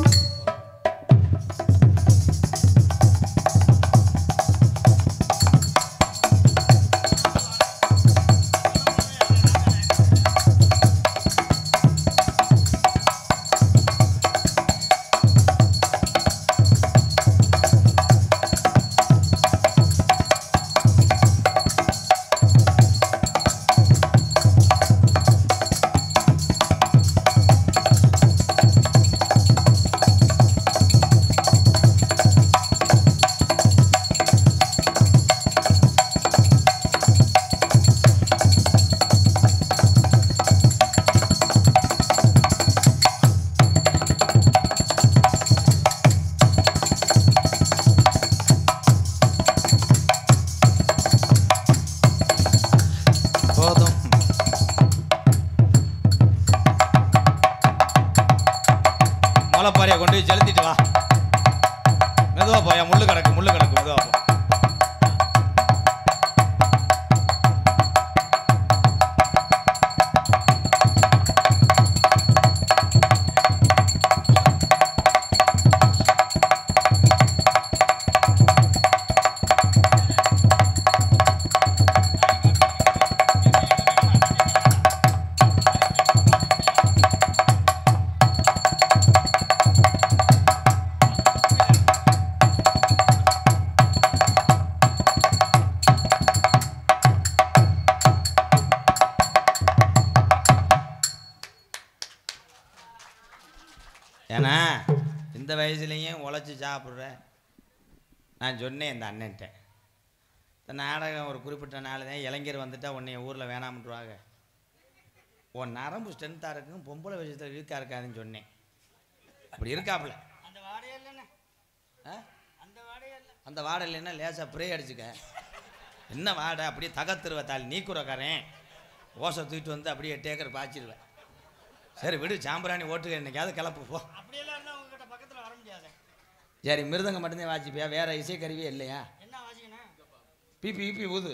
போதும் முளைப்பாரியை கொண்டு போய் செலுத்திட்டு வா மெதுவா போயா முள்ளு கிடக்கு முள்ளு கிடக்கு மெதுவா போ ஏன்னா இந்த வயசுலேயும் உழைச்சி சாப்பிட்ற நான் சொன்னேன் இந்த அண்ணன்ட்ட இந்த நாடகம் ஒரு குறிப்பிட்ட நாள் தான் இளைஞர் வந்துட்டா உன்னை ஊரில் வேணாமன்றுவாங்க உன் நரம்பு ஸ்ட்ரென்த்தாக இருக்கும் பொம்பளை விஷயத்தில் வீக்காக இருக்காதுன்னு சொன்னேன் அப்படி இருக்காப்புல ஆ? அந்த வாடை இல்லைன்னா லேசாக ப்ரே அடிச்சுக்க என்ன வாடை அப்படியே தகத்துருவ தாள் நீக்குறக்காரன் ஓசை தூக்கிட்டு வந்து அப்படியே டேக்கர் பாய்ச்சிடுவேன் சரி விடு சாம்பிராணி ஓட்டுக்க என்னைக்காவது கிளப்பு போ அப்படியெல்லாம் இருந்தா உங்ககிட்ட பக்கத்துல வர முடியாது சரி மிருதங்க மட்டும்தான் வாசிப்பியா வேற இசைக்கருவியே இல்லையா என்ன வாசிக்கணும் பிபி இபி ஊது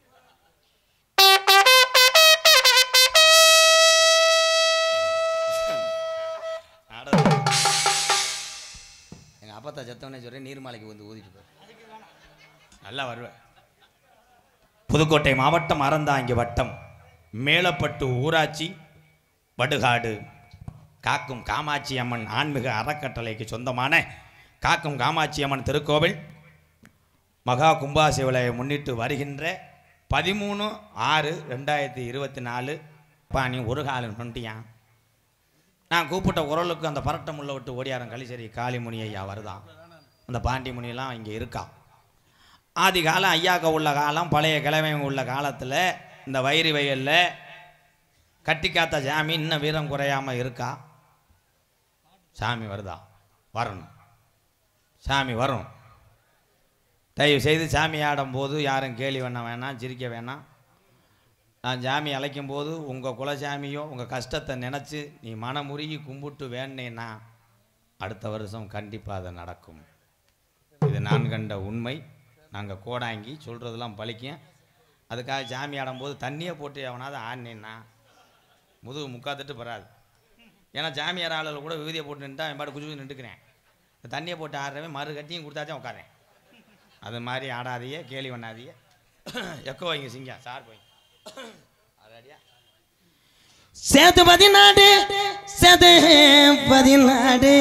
எங்கள் அப்பத்தா செத்தவனே சொல்கிறேன் நீர்மாலைக்கு வந்து ஊதிட்டு போய் நல்லா வருவேன் புதுக்கோட்டை மாவட்டம் அறந்தாங்கி வட்டம் மேலப்பட்டு ஊராட்சி வடுகாடு காக்கும் காமாட்சி அம்மன் ஆன்மீக அறக்கட்டளைக்கு சொந்தமான காக்கும் காமாட்சி அம்மன் திருக்கோவில் மகா கும்பாசிவலையை முன்னிட்டு வருகின்ற பதிமூணு ஆறு ரெண்டாயிரத்தி இருபத்தி நாலு பாணி ஒரு காலம் நொண்டியான் நான் கூப்பிட்ட குரலுக்கு அந்த பரட்டை முள்ள விட்டு ஓடியாரன் கலிசரி காளிமுனி ஐயா வருதான் அந்த பாண்டி முனியெல்லாம் இங்கே இருக்கா ஆதி காலம் ஐயாக்க உள்ள காலம் பழைய கிழமை உள்ள காலத்தில் இந்த வைரி வயலில் கட்டி காத்த சாமி இன்னும் வீரம் குறையாமல் இருக்கா சாமி வருதா வரணும் சாமி வரும் தயவு செய்து சாமி ஆடும்போது யாரும் கேலி பண்ண வேணாம் சிரிக்க வேணாம் நான் சாமி அழைக்கும் போது உங்கள் குலசாமியோ உங்கள் கஷ்டத்தை நினச்சி நீ மனமுருகி கும்பிட்டு வேணேன்னா அடுத்த வருஷம் கண்டிப்பாக அது நடக்கும் இது நான் கண்ட உண்மை நாங்கள் கோடாங்கி சொல்கிறதெல்லாம் பழிக்கும் அதுக்காக சாமி ஆடும்போது தண்ணியை போட்டு எவனாவது ஆடினேன்னா முதுகு முக்காத்துட்டு வராது ஏன்னா ஜாமியார் ஆளில் கூட விகுதியை போட்டு நின்றுட்டா என் பாட்டு குஜு நின்றுக்கிறேன் இந்த தண்ணியை போட்டு ஆடுறவன் மறு கட்டியும் கொடுத்தாச்சும் உட்காரேன் அது மாதிரி ஆடாதீங்க கேலி பண்ணாதீங்க எக்கோ வைங்க சிங்க சார் போய் அதாடியா சேது பதினாடு சேது பதினாடு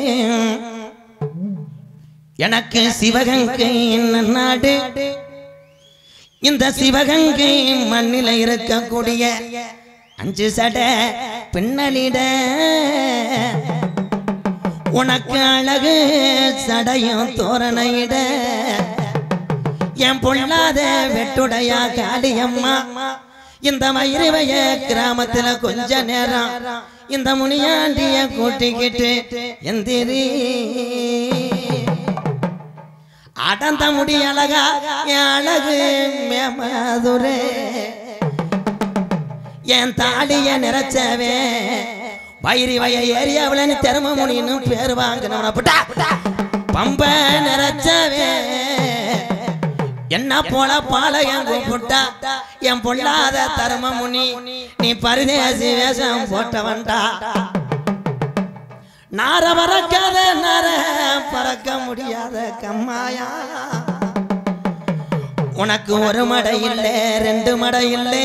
எனக்கு சிவகங்கை நாடு இந்த சிவகங்கை மண்ணில இருக்கக்கூடிய அஞ்சு சட பின்னலிட உனக்கு அழகு சடையும் தோரணையிட என் பொல்லாத வெட்டுடையா காளியம்மா இந்த மயிரிவைய கிராமத்துல கொஞ்ச நேரம் இந்த முனியாண்டிய கூட்டிக்கிட்டு எந்திரி அடந்த முடி அழகா என் அழகு மேமதுரே என் தாலிய நிறைச்சவே வயிறு வய ஏரியாவில் திறம முடின்னு பேர் வாங்கினவன பம்ப நிறைச்சவே என்ன போல பாளையம் கூப்பிட்டா என் பொல்லாத தர்ம முனி நீ பரிதேசி வேஷம் போட்டவன்டா நார பறக்காத நர பறக்க முடியாத கம்மாயா உனக்கு ஒரு மடை இல்லை ரெண்டு மடை இல்லை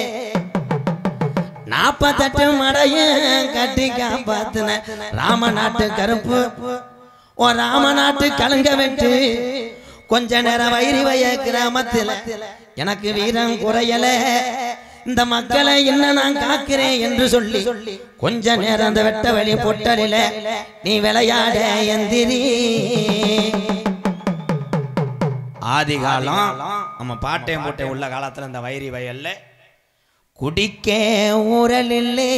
நாப்பத்தெட்டு மடையும் கட்டி காப்பாத்தின ராமநாட்டு கருப்பு ஓ ராமநாட்டு கலங்க வெட்டு கொஞ்ச நேரம் வைரி வய கிராமத்தில் எனக்கு வீரம் குறையல இந்த மக்களை என்ன நான் காக்கிறேன் என்று சொல்லி கொஞ்ச நேரம் அந்த வெட்ட வழி பொட்டலில நீ விளையாட எந்திரி ஆதி காலம் நம்ம பாட்டையும் போட்டேன் உள்ள காலத்தில் இந்த வைரி வயல்ல குடிக்க ஊரல் இல்லை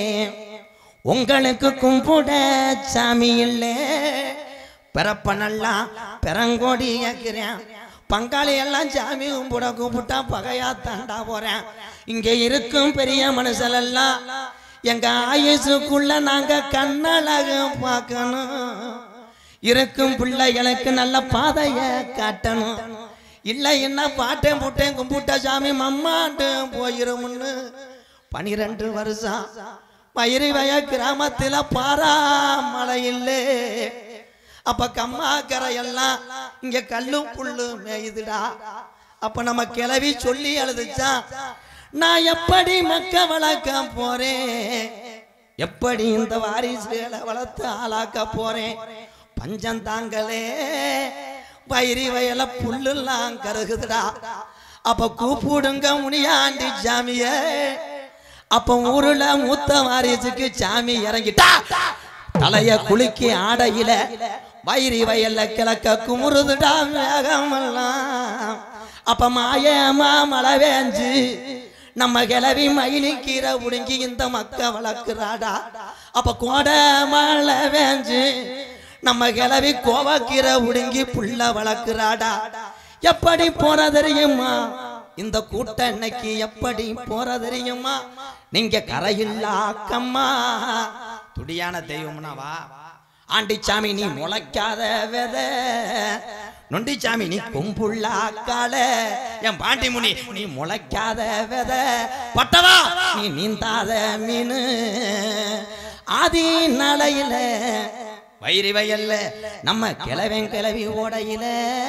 உங்களுக்கு கும்பிட சாமி இல்லை பிறப்ப நல்லா பெரங்கோடி ஏக்கிறேன் பங்காளி எல்லாம் சாமி கும்பிட கூப்பிட்டா பகையா தாண்டா போறேன் இங்க இருக்கும் பெரிய மனுஷன் எல்லாம் எங்க ஆயுசுக்குள்ள நாங்க கண்ணழகு பார்க்கணும் இருக்கும் பிள்ளைகளுக்கு நல்ல பாதைய காட்டணும் இல்லை என்ன பாட்டேன் போட்டேன் கும்பிட்ட சாமி மம்மாட்டு போயிருமுன்னு பனிரெண்டு வருஷம் பயிறு வய கிராமத்தில் பாரா மழை இல்லை அப்ப கம்மாக்கரை எல்லாம் இங்க கல்லும் புல்லும் மேயுதுடா அப்ப நம்ம கிளவி சொல்லி அழுதுச்சான் நான் எப்படி மக்க வளர்க்க போறேன் எப்படி இந்த வாரிசுகளை வளர்த்து ஆளாக்க போறேன் பஞ்சம் தாங்களே பயிரி வயல புல்லுலாம் கருகுதுடா அப்ப கூப்பிடுங்க முனியாண்டி சாமிய அப்ப ஊருல மூத்த வாரிசுக்கு சாமி இறங்கிட்டா தலைய குலுக்கி ஆடையில வயிறு வயல்ல கிழக்க குமுறுதுடா மேகமெல்லாம் அப்ப மாயமா மழை வேஞ்சு நம்ம கிளவி மயிலி கீரை உடுங்கி இந்த மக்க வளர்க்குறாடா அப்ப கோடை மழை வேஞ்சு நம்ம கிளவி கோவக்கீரை உடுங்கி புள்ள வளர்க்குறாடா எப்படி போற தெரியுமா இந்த கூட்டம் இன்னைக்கு எப்படி போற தெரியுமா நீங்க கரையில்லா அக்கம்மா துடியான தெய்வம்னா வா ஆண்டிச்சாமி நீ முளைக்காத வித நொண்டிச்சாமி நீ கும்புள்ள அக்கால என் பாண்டி முனி நீ முளைக்காத வித பட்டவா நீ நீந்தாத மீனு ஆதி நாளையில வயிறு வயல்ல நம்ம கிளவன் கிளவி ஓடையில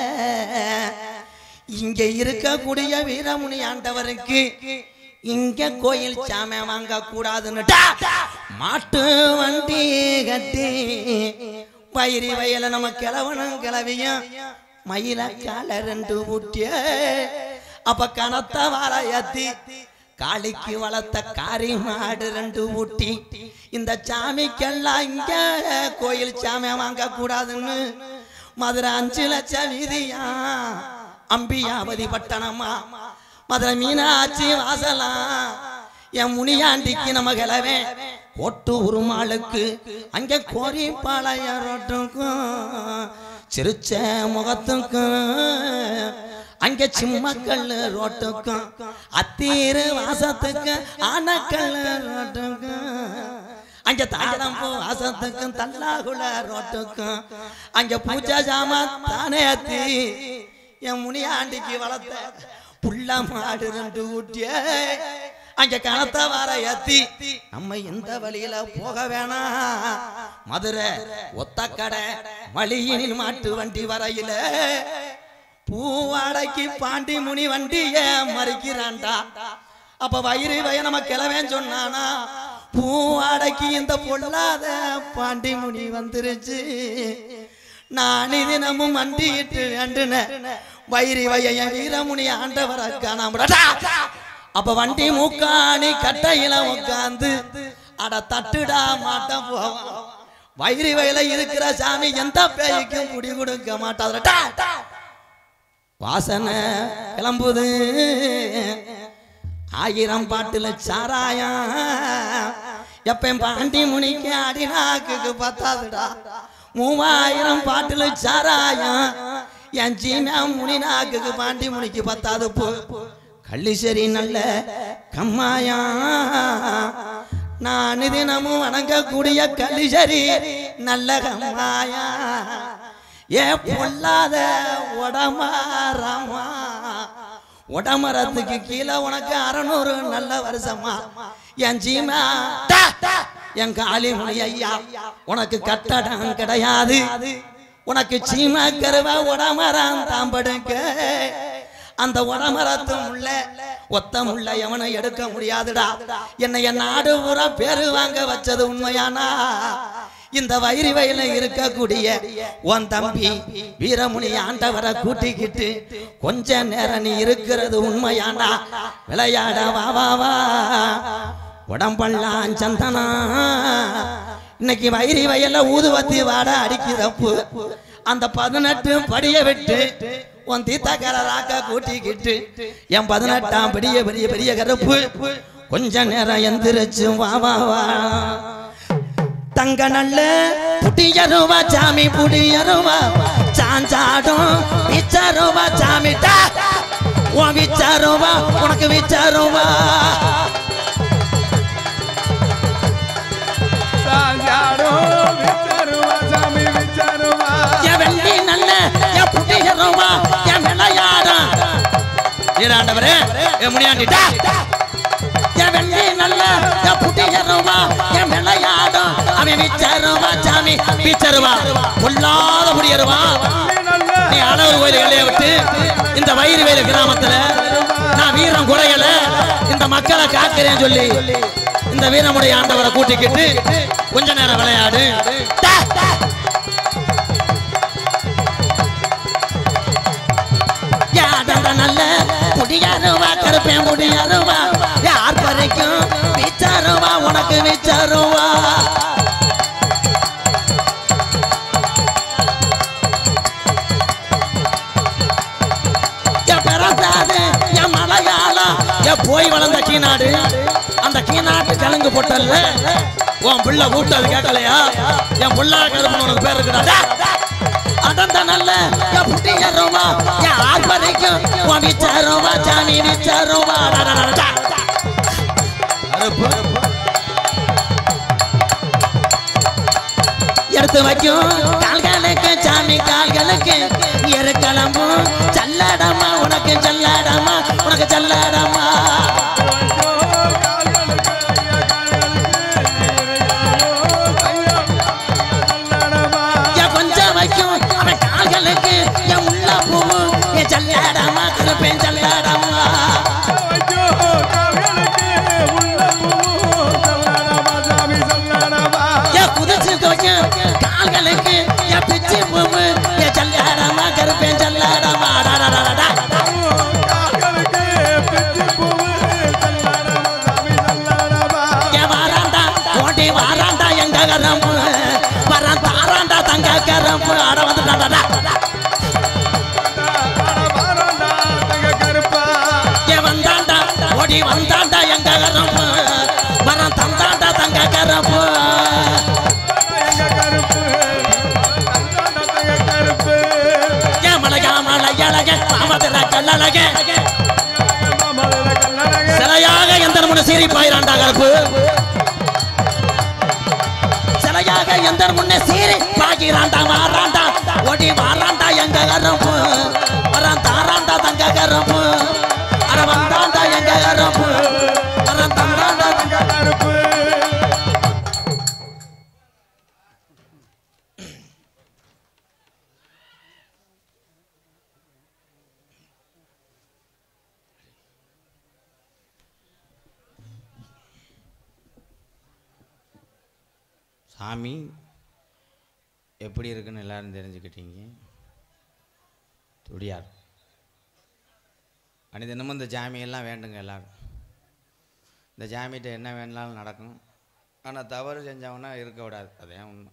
இங்க இருக்கக்கூடிய வீரமுனி ஆண்டவருக்கு இங்க கோயில் சாம வாங்க கூடாதுன்னு மாட்டு வண்டி கட்டி பயிரி வயல நம்ம கிழவனும் கிளவியும் மயில கால ரெண்டு ஊட்டிய அப்ப கனத்த வாழ ஏத்தி காளிக்கு வளர்த்த காரி மாடு ரெண்டு ஊட்டி இந்த சாமிக்கெல்லாம் இங்க கோயில் சாமி வாங்க கூடாதுன்னு மதுரை அஞ்சு லட்சம் வீதியா அம்பியாவதி பட்டணமா மதுரை மீனாட்சி வாசலாம் என் முனியாண்டிக்கு நம்ம கிளவே கோட்டு உருமாளுக்கு அங்கே கோரி பாளைய ரோட்டுக்கும் சிரிச்ச முகத்துக்கும் அங்க சிம்மக்கல்லு ரோட்டுக்கும் அத்தீரு வாசத்துக்கும் ஆனக்கல்லு ரோட்டுக்கும் அங்க தாழம்பூ வாசத்துக்கும் தல்லாகுல ரோட்டுக்கும் அங்க பூஜா ஜாமான் தானே அத்தி என் முனியாண்டிக்கு வளர்த்த புள்ள மாடு ரெண்டு ஊட்டிய அங்க கணத்த வர ஏத்தி நம்ம இந்த வழியில போக வேணாம் மதுரை ஒத்தக்கடை மளிகையில் மாட்டு வண்டி வரையில பூவாடைக்கு பாண்டி முனி வண்டிய மறிக்கிறான்டா அப்ப வயிறு வய நம்ம கிளவேன் சொன்னானா பூவாடைக்கு இந்த பொல்லாத பாண்டி முனி வந்துருச்சு நான் தினமும் வண்டிட்டு அண்டுன வயிறு வய என் வீரமுனி ஆண்டவரை காணாமடா அப்ப வண்டி மூக்காணி கட்டையில உட்காந்து அட தட்டுடா மாட்டம் போவான் வயிறு வயல இருக்கிற சாமி எந்த பேய்க்கும் குடி கொடுக்க மாட்டாதுடா வாசனை கிளம்புது ஆயிரம் பாட்டுல சாராயம் எப்ப பாண்டி முனிக்கு அடிநாக்குக்கு பத்தாதுடா மூவாயிரம் பாட்டுல சாராயம் என் சீனா முனி நாக்குக்கு பாண்டி முனிக்கு பத்தாது போ கள்ளிசரி நல்ல கம்மாயா நான் தினமும் வணங்கக்கூடிய கள்ளிசரி நல்ல கம்மாயா ஏ பொல்லாத உடமாரமா உடமரத்துக்கு கீழே உனக்கு அறநூறு நல்ல வருஷமா என் ஜீமா டா, டா, என் காளிமணி ஐயா உனக்கு கட்டடம் கிடையாது உனக்கு சீமா கருவ உடமரம் தாம்படுங்க அந்த உடமரத்து முள்ள ஒத்த முள்ள எவனை எடுக்க முடியாதுடா என்னை என் நாடு பூரா பேரு வாங்க வச்சது உண்மையானா இந்த வயிறு வயல இருக்கக்கூடிய உன் தம்பி வீரமுனி ஆண்டவரை கூட்டிக்கிட்டு கொஞ்ச நேரம் நீ இருக்கிறது உண்மையாண்டா விளையாட வா வா வா உடம்பெல்லாம் சந்தனா இன்னைக்கு வயிறு வயல்ல ஊதுவத்தி வாட அடிக்கிறப்பு அந்த பதினெட்டு படிய விட்டு உன் தீத்தக்காரராக்க கூட்டிக்கிட்டு என் பதினெட்டாம் பெரிய பெரிய பெரிய கருப்பு கொஞ்ச நேரம் எந்திரிச்சு வா வா வா தங்க நல்ல புடியருவா சாமி புடியருவா சாஞ்சாடும் விச்சாருவா சாமி டா உன் விச்சாருவா உனக்கு விச்சாருவா சாஞ்சாடும் விச்சாருவா சாமி விச்சாருவா என் வெள்ளி நல்ல என் புடியருவா என் விளையாடும் ஈராண்டவரே என் முனியாண்டிட்டா என் வெள்ளி நல்ல என் புடியருவா என் விளையாடும் அவன் விச்சாருவா சாமி விச்சாருவா பொல்லாத முடியருவா நல்ல நீ அளவு கோயில் எல்லையை விட்டு இந்த வயிறு வேலு கிராமத்துல நான் வீரம் குறையல இந்த மக்களை காக்கிறேன் சொல்லி இந்த வீரமுடைய ஆண்டவரை கூட்டிக்கிட்டு கொஞ்ச நேரம் விளையாடு டா, டா. யாதவ நல்ல முடியாருவா கருப்பேன் முடியாருவா யார் வரைக்கும் விச்சாருவா உனக்கு விச்சாருவா என் பிறந்தாது என் மலையாளம் என் போய் வளர்ந்த கீநாடு அந்த கீநாட்டு கிழங்கு போட்டல்ல உன் பிள்ளை வீட்டு அது கேட்கலையா என் புள்ள கருப்பன் உனக்கு பேர் இருக்குடா அடந்த நல்ல என் புட்டி ஏறுவா என் ஆள் வரைக்கும் உன் விச்சாருவா சாமி விச்சாருவா எடுத்து வைக்கும் கால்களுக்கு சாமி கால்களுக்கு எரு கிளம்பும் சல்லாடமா உனக்கு சல்லாடமா உனக்கு சல்லாடமா என் கொஞ்சம் வைக்கும் அவன் கால்களுக்கு என் உள்ள பூவு என் சல்லாடமா கருப்பேன் சல்லாடமா என் குதிச்சு துவைக்கும் கால்களுக்கு என் பிச்சு பூவு என் சல்லாடமா கருப்பேன் சல்லாடமா டா என் வாராண்டா ஓடி வாராண்டா எங்க கரம்பு வரான் தாராண்டா தங்க கரம்பு அட வந்துட்டாடா என் வந்தாண்டா ஓடி வந்தாண்டா எங்க கரம்பு வரான் தந்தாண்டா தங்க கரம்பு என் மலையா மலையழக மாமதுர கள்ள கல்லழகே மாமதுர கல்லழகே சிலையாக எந்த முன்ன சீறி பாயிராண்டா கருப்பு சிலையாக எந்த முன்னே சீறி பாக்கிறாண்டா மாறாண்டா ஓடி மாறாண்டா எங்க கருப்பு வரான் தாராண்டா தங்க கருப்பு அட வந்தாண்டா எங்க கருப்பு வரான் தந்தாண்டா தங்க கருப்பு சாமி எப்படி இருக்குன்னு எல்லாரும் தெரிஞ்சுக்கிட்டீங்க துடியார் அனிதினமும் இந்த ஜாமியெல்லாம் வேண்டுங்க எல்லாரும் இந்த ஜாமிகிட்ட என்ன வேணாலும் நடக்கும் ஆனால் தவறு செஞ்சவனா இருக்க விடாது அதே உண்மை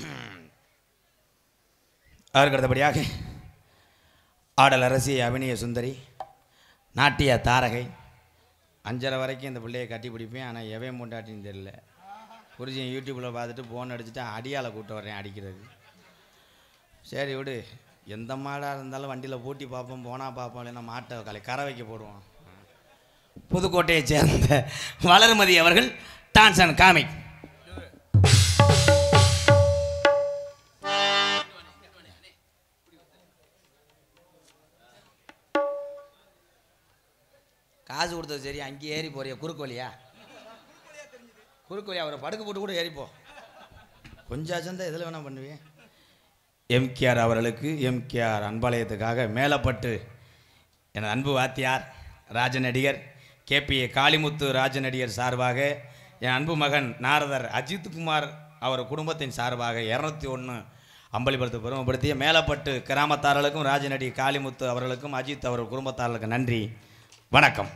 அதற்கு அடுத்தபடியாக ஆடல் அரசி அபிநய சுந்தரி நாட்டிய தாரகை அஞ்சரை வரைக்கும் இந்த பிள்ளையை கட்டி பிடிப்பேன் ஆனால் எவன் முண்டாட்டின்னு தெரியல புரிஞ்சு யூடியூப்பில் பார்த்துட்டு ஃபோன் அடிச்சுட்டு அடியால் கூட்ட வர்றேன் அடிக்கிறது சரி விடு எந்த மாடாக இருந்தாலும் வண்டியில் பூட்டி பார்ப்போம் போனால் பார்ப்போம் இல்லைன்னா மாட்டை கலை கரை வைக்க போடுவோம் புதுக்கோட்டையைச் சேர்ந்த வளர்மதி அவர்கள் டான்ஸ் அண்ட் காமிக் காசு கொடுத்தது சரி அங்கேயே ஏறி போறியா குறுக்கு வழியா குறுக்கு வழியா அவரை படுக்க போட்டு கூட ஏறிப்போ கொஞ்சம் தான் எதில் வேணால் பண்ணுவேன் எம்கேஆர் அவர்களுக்கு எம்கேஆர் அன்பாலயத்துக்காக மேலப்பட்டு எனது அன்பு வாத்தியார் ராஜநடிகர் கேபிஏ காளிமுத்து ராஜநடிகர் சார்பாக என் அன்பு மகன் நாரதர் அஜித்குமார் அவர் குடும்பத்தின் சார்பாக இரநூத்தி ஒன்று அம்பலிபுரத்தை பெருமைப்படுத்திய மேலப்பட்டு கிராமத்தார்களுக்கும் ராஜநடி காளிமுத்து அவர்களுக்கும் அஜித் அவர் குடும்பத்தார்களுக்கு நன்றி வணக்கம்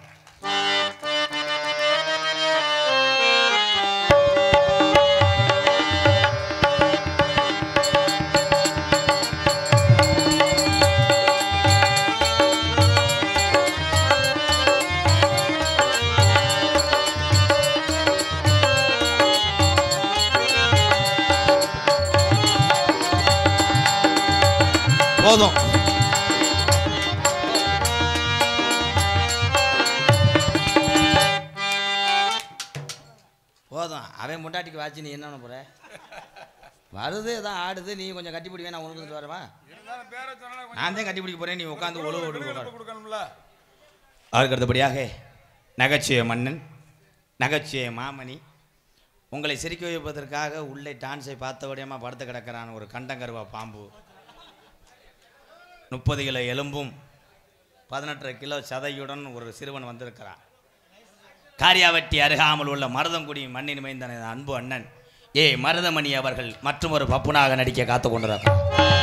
போதும் போதும் அவன் முண்டாட்டிக்கு வாச்சு நீ என்ன பண்ண போற வருது தான் ஆடுது நீ கொஞ்சம் கட்டி பிடிவே நான் உனக்கு வரவா இருந்தாலும் பேரை சொன்னா நான் தான் கட்டி பிடிக்க போறேன் நீ உட்காந்து ஒழுவு ஓட்டு கொஞ்சம் கொடுக்கணும்ல அதற்கு அடுத்தபடியாக நகைச்சுவை மன்னன் நகைச்சுவை மாமணி உங்களை சிரிக்க வைப்பதற்காக உள்ளே டான்ஸை பார்த்தபடியமாக படுத்து கிடக்கிறான் ஒரு கண்டங்கருவா பாம்பு முப்பது கிலோ எலும்பும் பதினெட்டரை கிலோ சதையுடன் ஒரு சிறுவன் வந்திருக்கிறான் காரியாவட்டி அருகாமல் உள்ள மருதங்குடி மண்ணின் மைந்தன அன்பு அண்ணன் ஏ மருதமணி அவர்கள் மற்றும் ஒரு பப்புனாக நடிக்க காத்து கொண்டிருக்கிறார்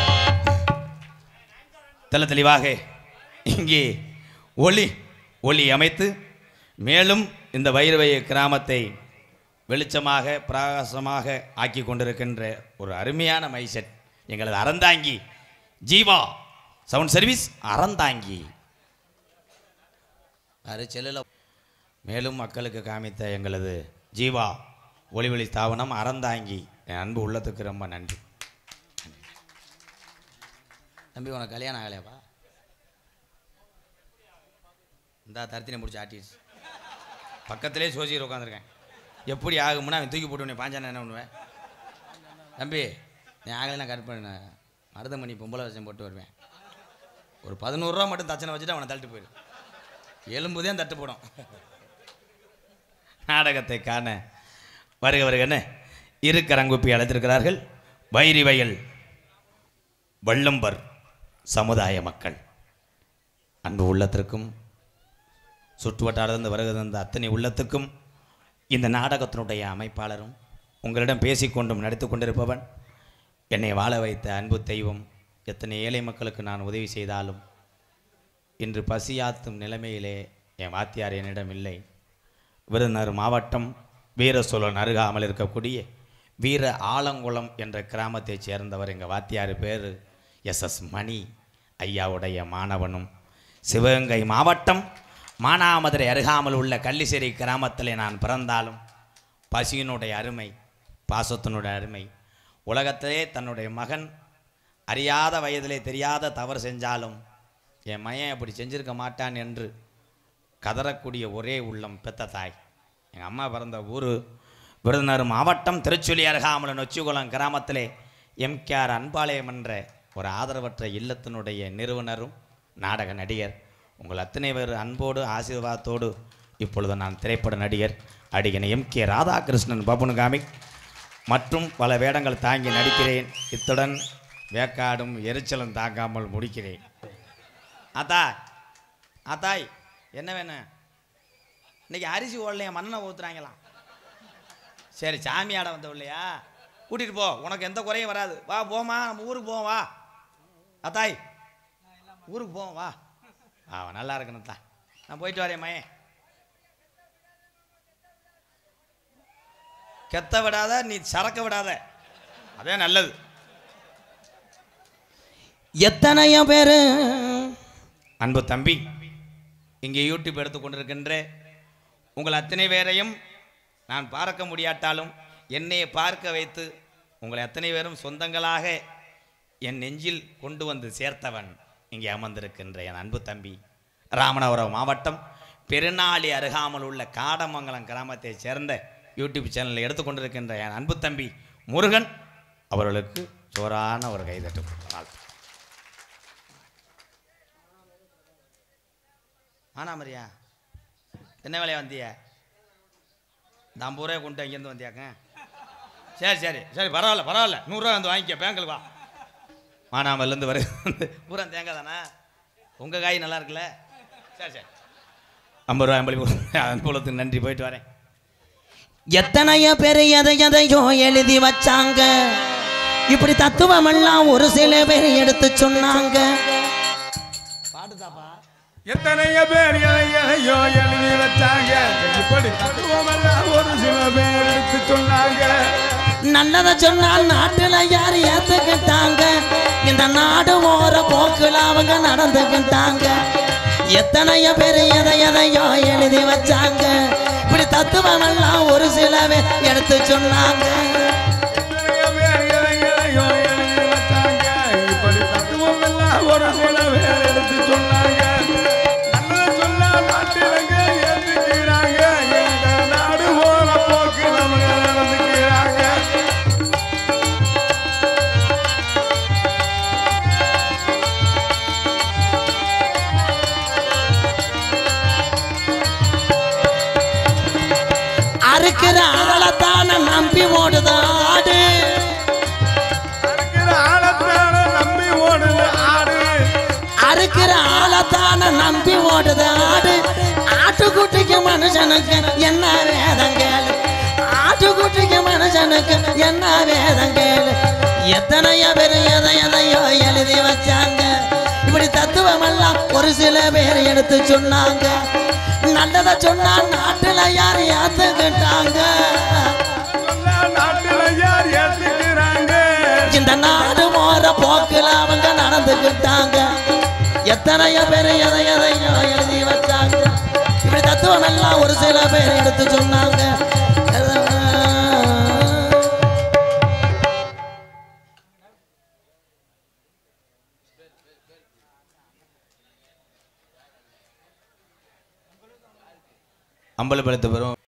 தெள்ள தெளிவாக இங்கே ஒளி ஒளி அமைத்து மேலும் இந்த வைரவைய கிராமத்தை வெளிச்சமாக பிரகாசமாக ஆக்கி கொண்டிருக்கின்ற ஒரு அருமையான மைசெட் எங்களது அறந்தாங்கி ஜீவா சவுண்ட் சர்வீஸ் அறந்தாங்கி அது செல்லில் மேலும் மக்களுக்கு காமித்த எங்களது ஜீவா ஒளிவெளி ஸ்தாபனம் அறந்தாங்கி என் அன்பு உள்ளத்துக்கு ரொம்ப நன்றி தம்பி உனக்கு கல்யாணம் ஆகலையாப்பா இந்தா தரத்தினை முடிச்சு ஆட்டிடுச்சு பக்கத்திலே சோசியர் உட்காந்துருக்கேன் எப்படி ஆகும்னா அவன் தூக்கி போட்டு உன்னை பாஞ்சான என்ன பண்ணுவேன் தம்பி நீ ஆகலைன்னா கட் பண்ண மருதமணி பொம்பளை வச்சம் போட்டு வருவேன் ஒரு பதினோருவா மட்டும் தச்சனை வச்சுட்டு அவனை தள்ளிட்டு போயிடு எலும்புதான் தட்டு போடும் நாடகத்தை காண வருக வருகன்னு இரு கரங்குப்பி அழைத்திருக்கிறார்கள் வைரி வயல் வள்ளம்பர் சமுதாய மக்கள் அன்பு உள்ளத்திற்கும் சுற்று வட்டாரத்திலிருந்து வருகை தந்த அத்தனை உள்ளத்துக்கும் இந்த நாடகத்தினுடைய அமைப்பாளரும் உங்களிடம் பேசிக்கொண்டும் நடித்து கொண்டிருப்பவன் என்னை வாழ வைத்த அன்பு தெய்வம் எத்தனை ஏழை மக்களுக்கு நான் உதவி செய்தாலும் இன்று பசியாத்தும் நிலைமையிலே என் வாத்தியார் என்னிடம் இல்லை விருதுநகர் மாவட்டம் வீர சோழன் அருகாமல் இருக்கக்கூடிய வீர ஆலங்குளம் என்ற கிராமத்தைச் சேர்ந்தவர் எங்கள் வாத்தியார் பேர் எஸ் எஸ் மணி ஐயாவுடைய மாணவனும் சிவகங்கை மாவட்டம் மானாமதுரை அருகாமல் உள்ள கள்ளிசேரி கிராமத்தில் நான் பிறந்தாலும் பசியினுடைய அருமை பாசத்தினுடைய அருமை உலகத்திலே தன்னுடைய மகன் அறியாத வயதிலே தெரியாத தவறு செஞ்சாலும் என் மயன் அப்படி செஞ்சிருக்க மாட்டான் என்று கதறக்கூடிய ஒரே உள்ளம் பெத்த தாய் எங்கள் அம்மா பிறந்த ஊர் விருதுநகர் மாவட்டம் திருச்சுழி அருகாமல நொச்சிகுளம் கிராமத்திலே எம்கேஆர் அன்பாலயம் என்ற ஒரு ஆதரவற்ற இல்லத்தினுடைய நிறுவனரும் நாடக நடிகர் உங்கள் அத்தனை பேர் அன்போடு ஆசீர்வாதத்தோடு இப்பொழுது நான் திரைப்பட நடிகர் அடிகன் எம் கே ராதாகிருஷ்ணன் பபுனுகாமி மற்றும் பல வேடங்கள் தாங்கி நடிக்கிறேன் இத்துடன் வேக்காடும் எரிச்சலும் தாங்காமல் முடிக்கிறேன் அத்தா அத்தாய் என்ன வேணும் இன்னைக்கு அரிசி ஓடலையா மண்ணை ஊற்றுறாங்களாம் சரி சாமி ஆட வந்த இல்லையா கூட்டிகிட்டு போ உனக்கு எந்த குறையும் வராது வா போமா நம்ம ஊருக்கு போவோம் வா அத்தாய் ஊருக்கு போவோம் வா ஆ நல்லா இருக்கணும் தான் நான் போயிட்டு வரேன் மயன் கெத்த விடாத நீ சரக்க விடாத அதே நல்லது எத்தனையோ பேரு அன்பு தம்பி இங்கே யூடியூப் எடுத்து கொண்டிருக்கின்ற உங்கள் அத்தனை பேரையும் நான் பார்க்க முடியாட்டாலும் என்னை பார்க்க வைத்து உங்களை அத்தனை பேரும் சொந்தங்களாக என் நெஞ்சில் கொண்டு வந்து சேர்த்தவன் இங்கே அமர்ந்திருக்கின்ற என் அன்பு தம்பி ராமநாதபுரம் மாவட்டம் பெருநாளி அருகாமல் உள்ள காடமங்கலம் கிராமத்தைச் சேர்ந்த யூடியூப் சேனலில் எடுத்துக்கொண்டிருக்கின்ற என் அன்பு தம்பி முருகன் அவர்களுக்கு சோரான ஒரு கைதட்டு வாழ்த்து ஆனாமரியா என்ன வேலையா வந்திய இந்த ஐம்பது ரூபாய் கொண்டு அங்கேருந்து வந்தியாக்க சரி சரி சரி பரவாயில்ல பரவாயில்ல நூறுரூவா வந்து வாங்கிக்க பேங்கில் வா மானாமல்லேருந்து வரு பூரா தேங்காய் தானே உங்கள் காய் நல்லா இருக்குல்ல சரி சரி ஐம்பது ரூபாய் ஐம்பது அனுகூலத்துக்கு நன்றி போயிட்டு வரேன் எத்தனையோ பேர் எதை எதையோ எழுதி வச்சாங்க இப்படி தத்துவம் எல்லாம் ஒரு சில பேர் எடுத்து சொன்னாங்க எத்தனையோ பேர் எதையோ எழுதி வச்சாங்க இப்படி தத்துவமெல்லாம் ஒரு சில பேர் எடுத்து சொன்னாங்க நல்லத சொன்னா நாட்டுல யார் ஏத்துக்கிட்டாங்க இந்த நாடு ஓர போக்குல அவங்க நடந்துக்கிட்டாங்க எத்தனையோ பேர் எதை எதையோ எழுதி வச்சாங்க இப்படி தத்துவம் எல்லாம் ஒரு சில பேர் எடுத்து சொன்னாங்க எத்தனையோ பேர் எதையோ எழுதி வச்சாங்க இப்படி தத்துவமெல்லாம் ஒரு சில பேர் எடுத்து சொன்னாங்க நல்லது சொன்னா நாட்டிலங்க ஏத்துக்கிறாங்க இந்த நாடு போற போக்கு நமக்கு நடந்துக்கிறாங்க அறுக்கிற ஆளத்தான நம்பி ஓடுது ஆடு இருக்கிற ஆழத்தான நம்பி ஓடுது ஆடு அறுக்கிற ஆளத்தான நம்பி ஓடுது ஆடு ஆட்டுக்குட்டிக்கு மனுஷனுக்கு என்ன வேதம் கேளு ஆட்டுக்குட்டிக்கு மனுஷனுக்கு என்ன வேதம் கேளு எத்தனையோ பேர் எதை எதையோ எழுதி வச்சாங்க இப்படி தத்துவம் எல்லாம் ஒரு சில பேர் எடுத்து சொன்னாங்க நல்லதை சொன்னா நாட்டுல யார் ஏத்துக்கிட்டாங்க சொன்னா நாட்டுல யார் ஏத்துக்கிறாங்க இந்த நாடு போற போக்குல அவங்க நடந்துக்கிட்டாங்க எத்தனையோ பேர் எதை எதையோ எழுதி வச்சாங்க இப்படி தத்துவம் எல்லாம் ஒரு சில பேர் எடுத்து சொன்னாங்க அம்பலப்படுத்த பெறும்